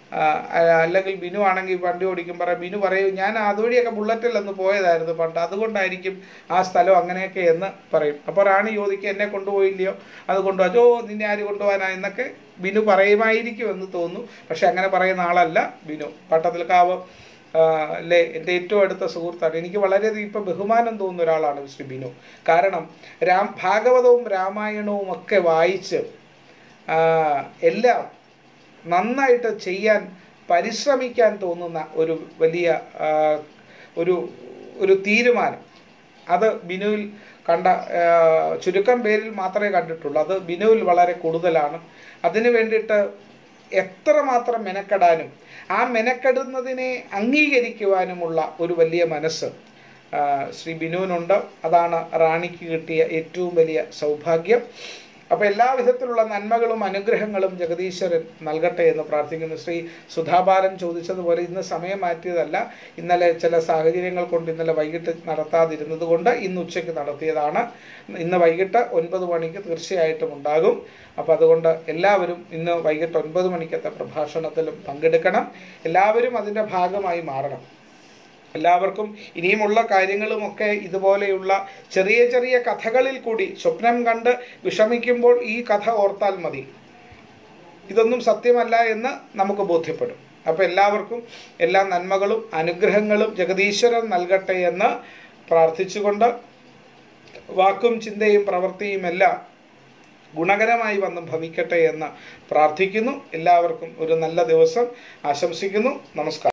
ആ, അല്ലെങ്കിൽ ബിനു ആണെങ്കിൽ വണ്ടി ഓടിക്കും പറയാം ബിനു പറയും ഞാൻ അതുവഴിയൊക്കെ ബുള്ളറ്റിൽ ഒന്ന് പോയതായിരുന്നു പണ്ട് അതുകൊണ്ടായിരിക്കും ആ സ്ഥലം അങ്ങനെയൊക്കെ എന്ന് പറയും അപ്പോൾ റാണി ചോദിക്കുക എന്നെ കൊണ്ടുപോയില്ലയോ അത് കൊണ്ടുപോകാ ഓ നിന്നെ ആര് കൊണ്ടുപോകാനാ എന്നൊക്കെ ബിനു പറയുമായിരിക്കും എന്ന് തോന്നുന്നു പക്ഷെ അങ്ങനെ പറയുന്ന ആളല്ല ബിനു പട്ടത്തിൽക്കാവ് ആ, അല്ലേ എൻ്റെ ഏറ്റവും അടുത്ത സുഹൃത്താണ് എനിക്ക് വളരെയധികം ഇപ്പം ബഹുമാനം തോന്നുന്ന ഒരാളാണ് ശ്രീ ബിനു കാരണം രാം ഭാഗവതവും രാമായണവും ഒക്കെ വായിച്ച് ആ, എല്ലാം നന്നായിട്ട് ചെയ്യാൻ പരിശ്രമിക്കാൻ തോന്നുന്ന ഒരു വലിയ ആ, ഒരു ഒരു തീരുമാനം അത് ബിനുവിൽ കണ്ട ആ, ചുരുക്കം പേരിൽ മാത്രമേ കണ്ടിട്ടുള്ളൂ അത് ബിനുവിൽ വളരെ കൂടുതലാണ് അതിനു വേണ്ടിയിട്ട് എത്രമാത്രം മെനക്കെടാനും ആ മെനക്കെടുന്നതിനെ അംഗീകരിക്കുവാനുമുള്ള ഒരു വലിയ മനസ്സ് ആ, ശ്രീ ബിനുവിനുണ്ട് അതാണ് റാണിക്ക് കിട്ടിയ ഏറ്റവും വലിയ സൗഭാഗ്യം അപ്പോൾ എല്ലാ വിധത്തിലുള്ള നന്മകളും അനുഗ്രഹങ്ങളും ജഗദീശ്വരൻ നൽകട്ടെ എന്ന് പ്രാർത്ഥിക്കുന്നു ശ്രീ സുധാബാലൻ ചോദിച്ചതുപോലെ ഇന്ന് സമയം മാറ്റിയതല്ല ഇന്നലെ ചില സാഹചര്യങ്ങൾ കൊണ്ട് ഇന്നലെ വൈകിട്ട് നടത്താതിരുന്നത് കൊണ്ട് ഇന്ന് ഉച്ചയ്ക്ക് നടത്തിയതാണ് ഇന്ന് വൈകിട്ട് ഒൻപത് മണിക്ക് തീർച്ചയായിട്ടും ഉണ്ടാകും അപ്പോൾ അതുകൊണ്ട് എല്ലാവരും ഇന്ന് വൈകിട്ട് ഒൻപത് മണിക്കത്തെ പ്രഭാഷണത്തിലും പങ്കെടുക്കണം എല്ലാവരും അതിൻ്റെ ഭാഗമായി മാറണം എല്ലാവർക്കും ഇനിയുമുള്ള കാര്യങ്ങളുമൊക്കെ ഇതുപോലെയുള്ള ചെറിയ ചെറിയ കഥകളിൽ കൂടി സ്വപ്നം കണ്ട് വിഷമിക്കുമ്പോൾ ഈ കഥ ഓർത്താൽ മതി ഇതൊന്നും സത്യമല്ല എന്ന് നമുക്ക് ബോധ്യപ്പെടും അപ്പോൾ എല്ലാവർക്കും എല്ലാ നന്മകളും അനുഗ്രഹങ്ങളും ജഗദീശ്വരൻ നൽകട്ടെ എന്ന് പ്രാർത്ഥിച്ചുകൊണ്ട് വാക്കും ചിന്തയും പ്രവൃത്തിയും എല്ലാം ഗുണകരമായി വന്ന് ഭവിക്കട്ടെ എന്ന് പ്രാർത്ഥിക്കുന്നു എല്ലാവർക്കും ഒരു നല്ല ദിവസം ആശംസിക്കുന്നു നമസ്കാരം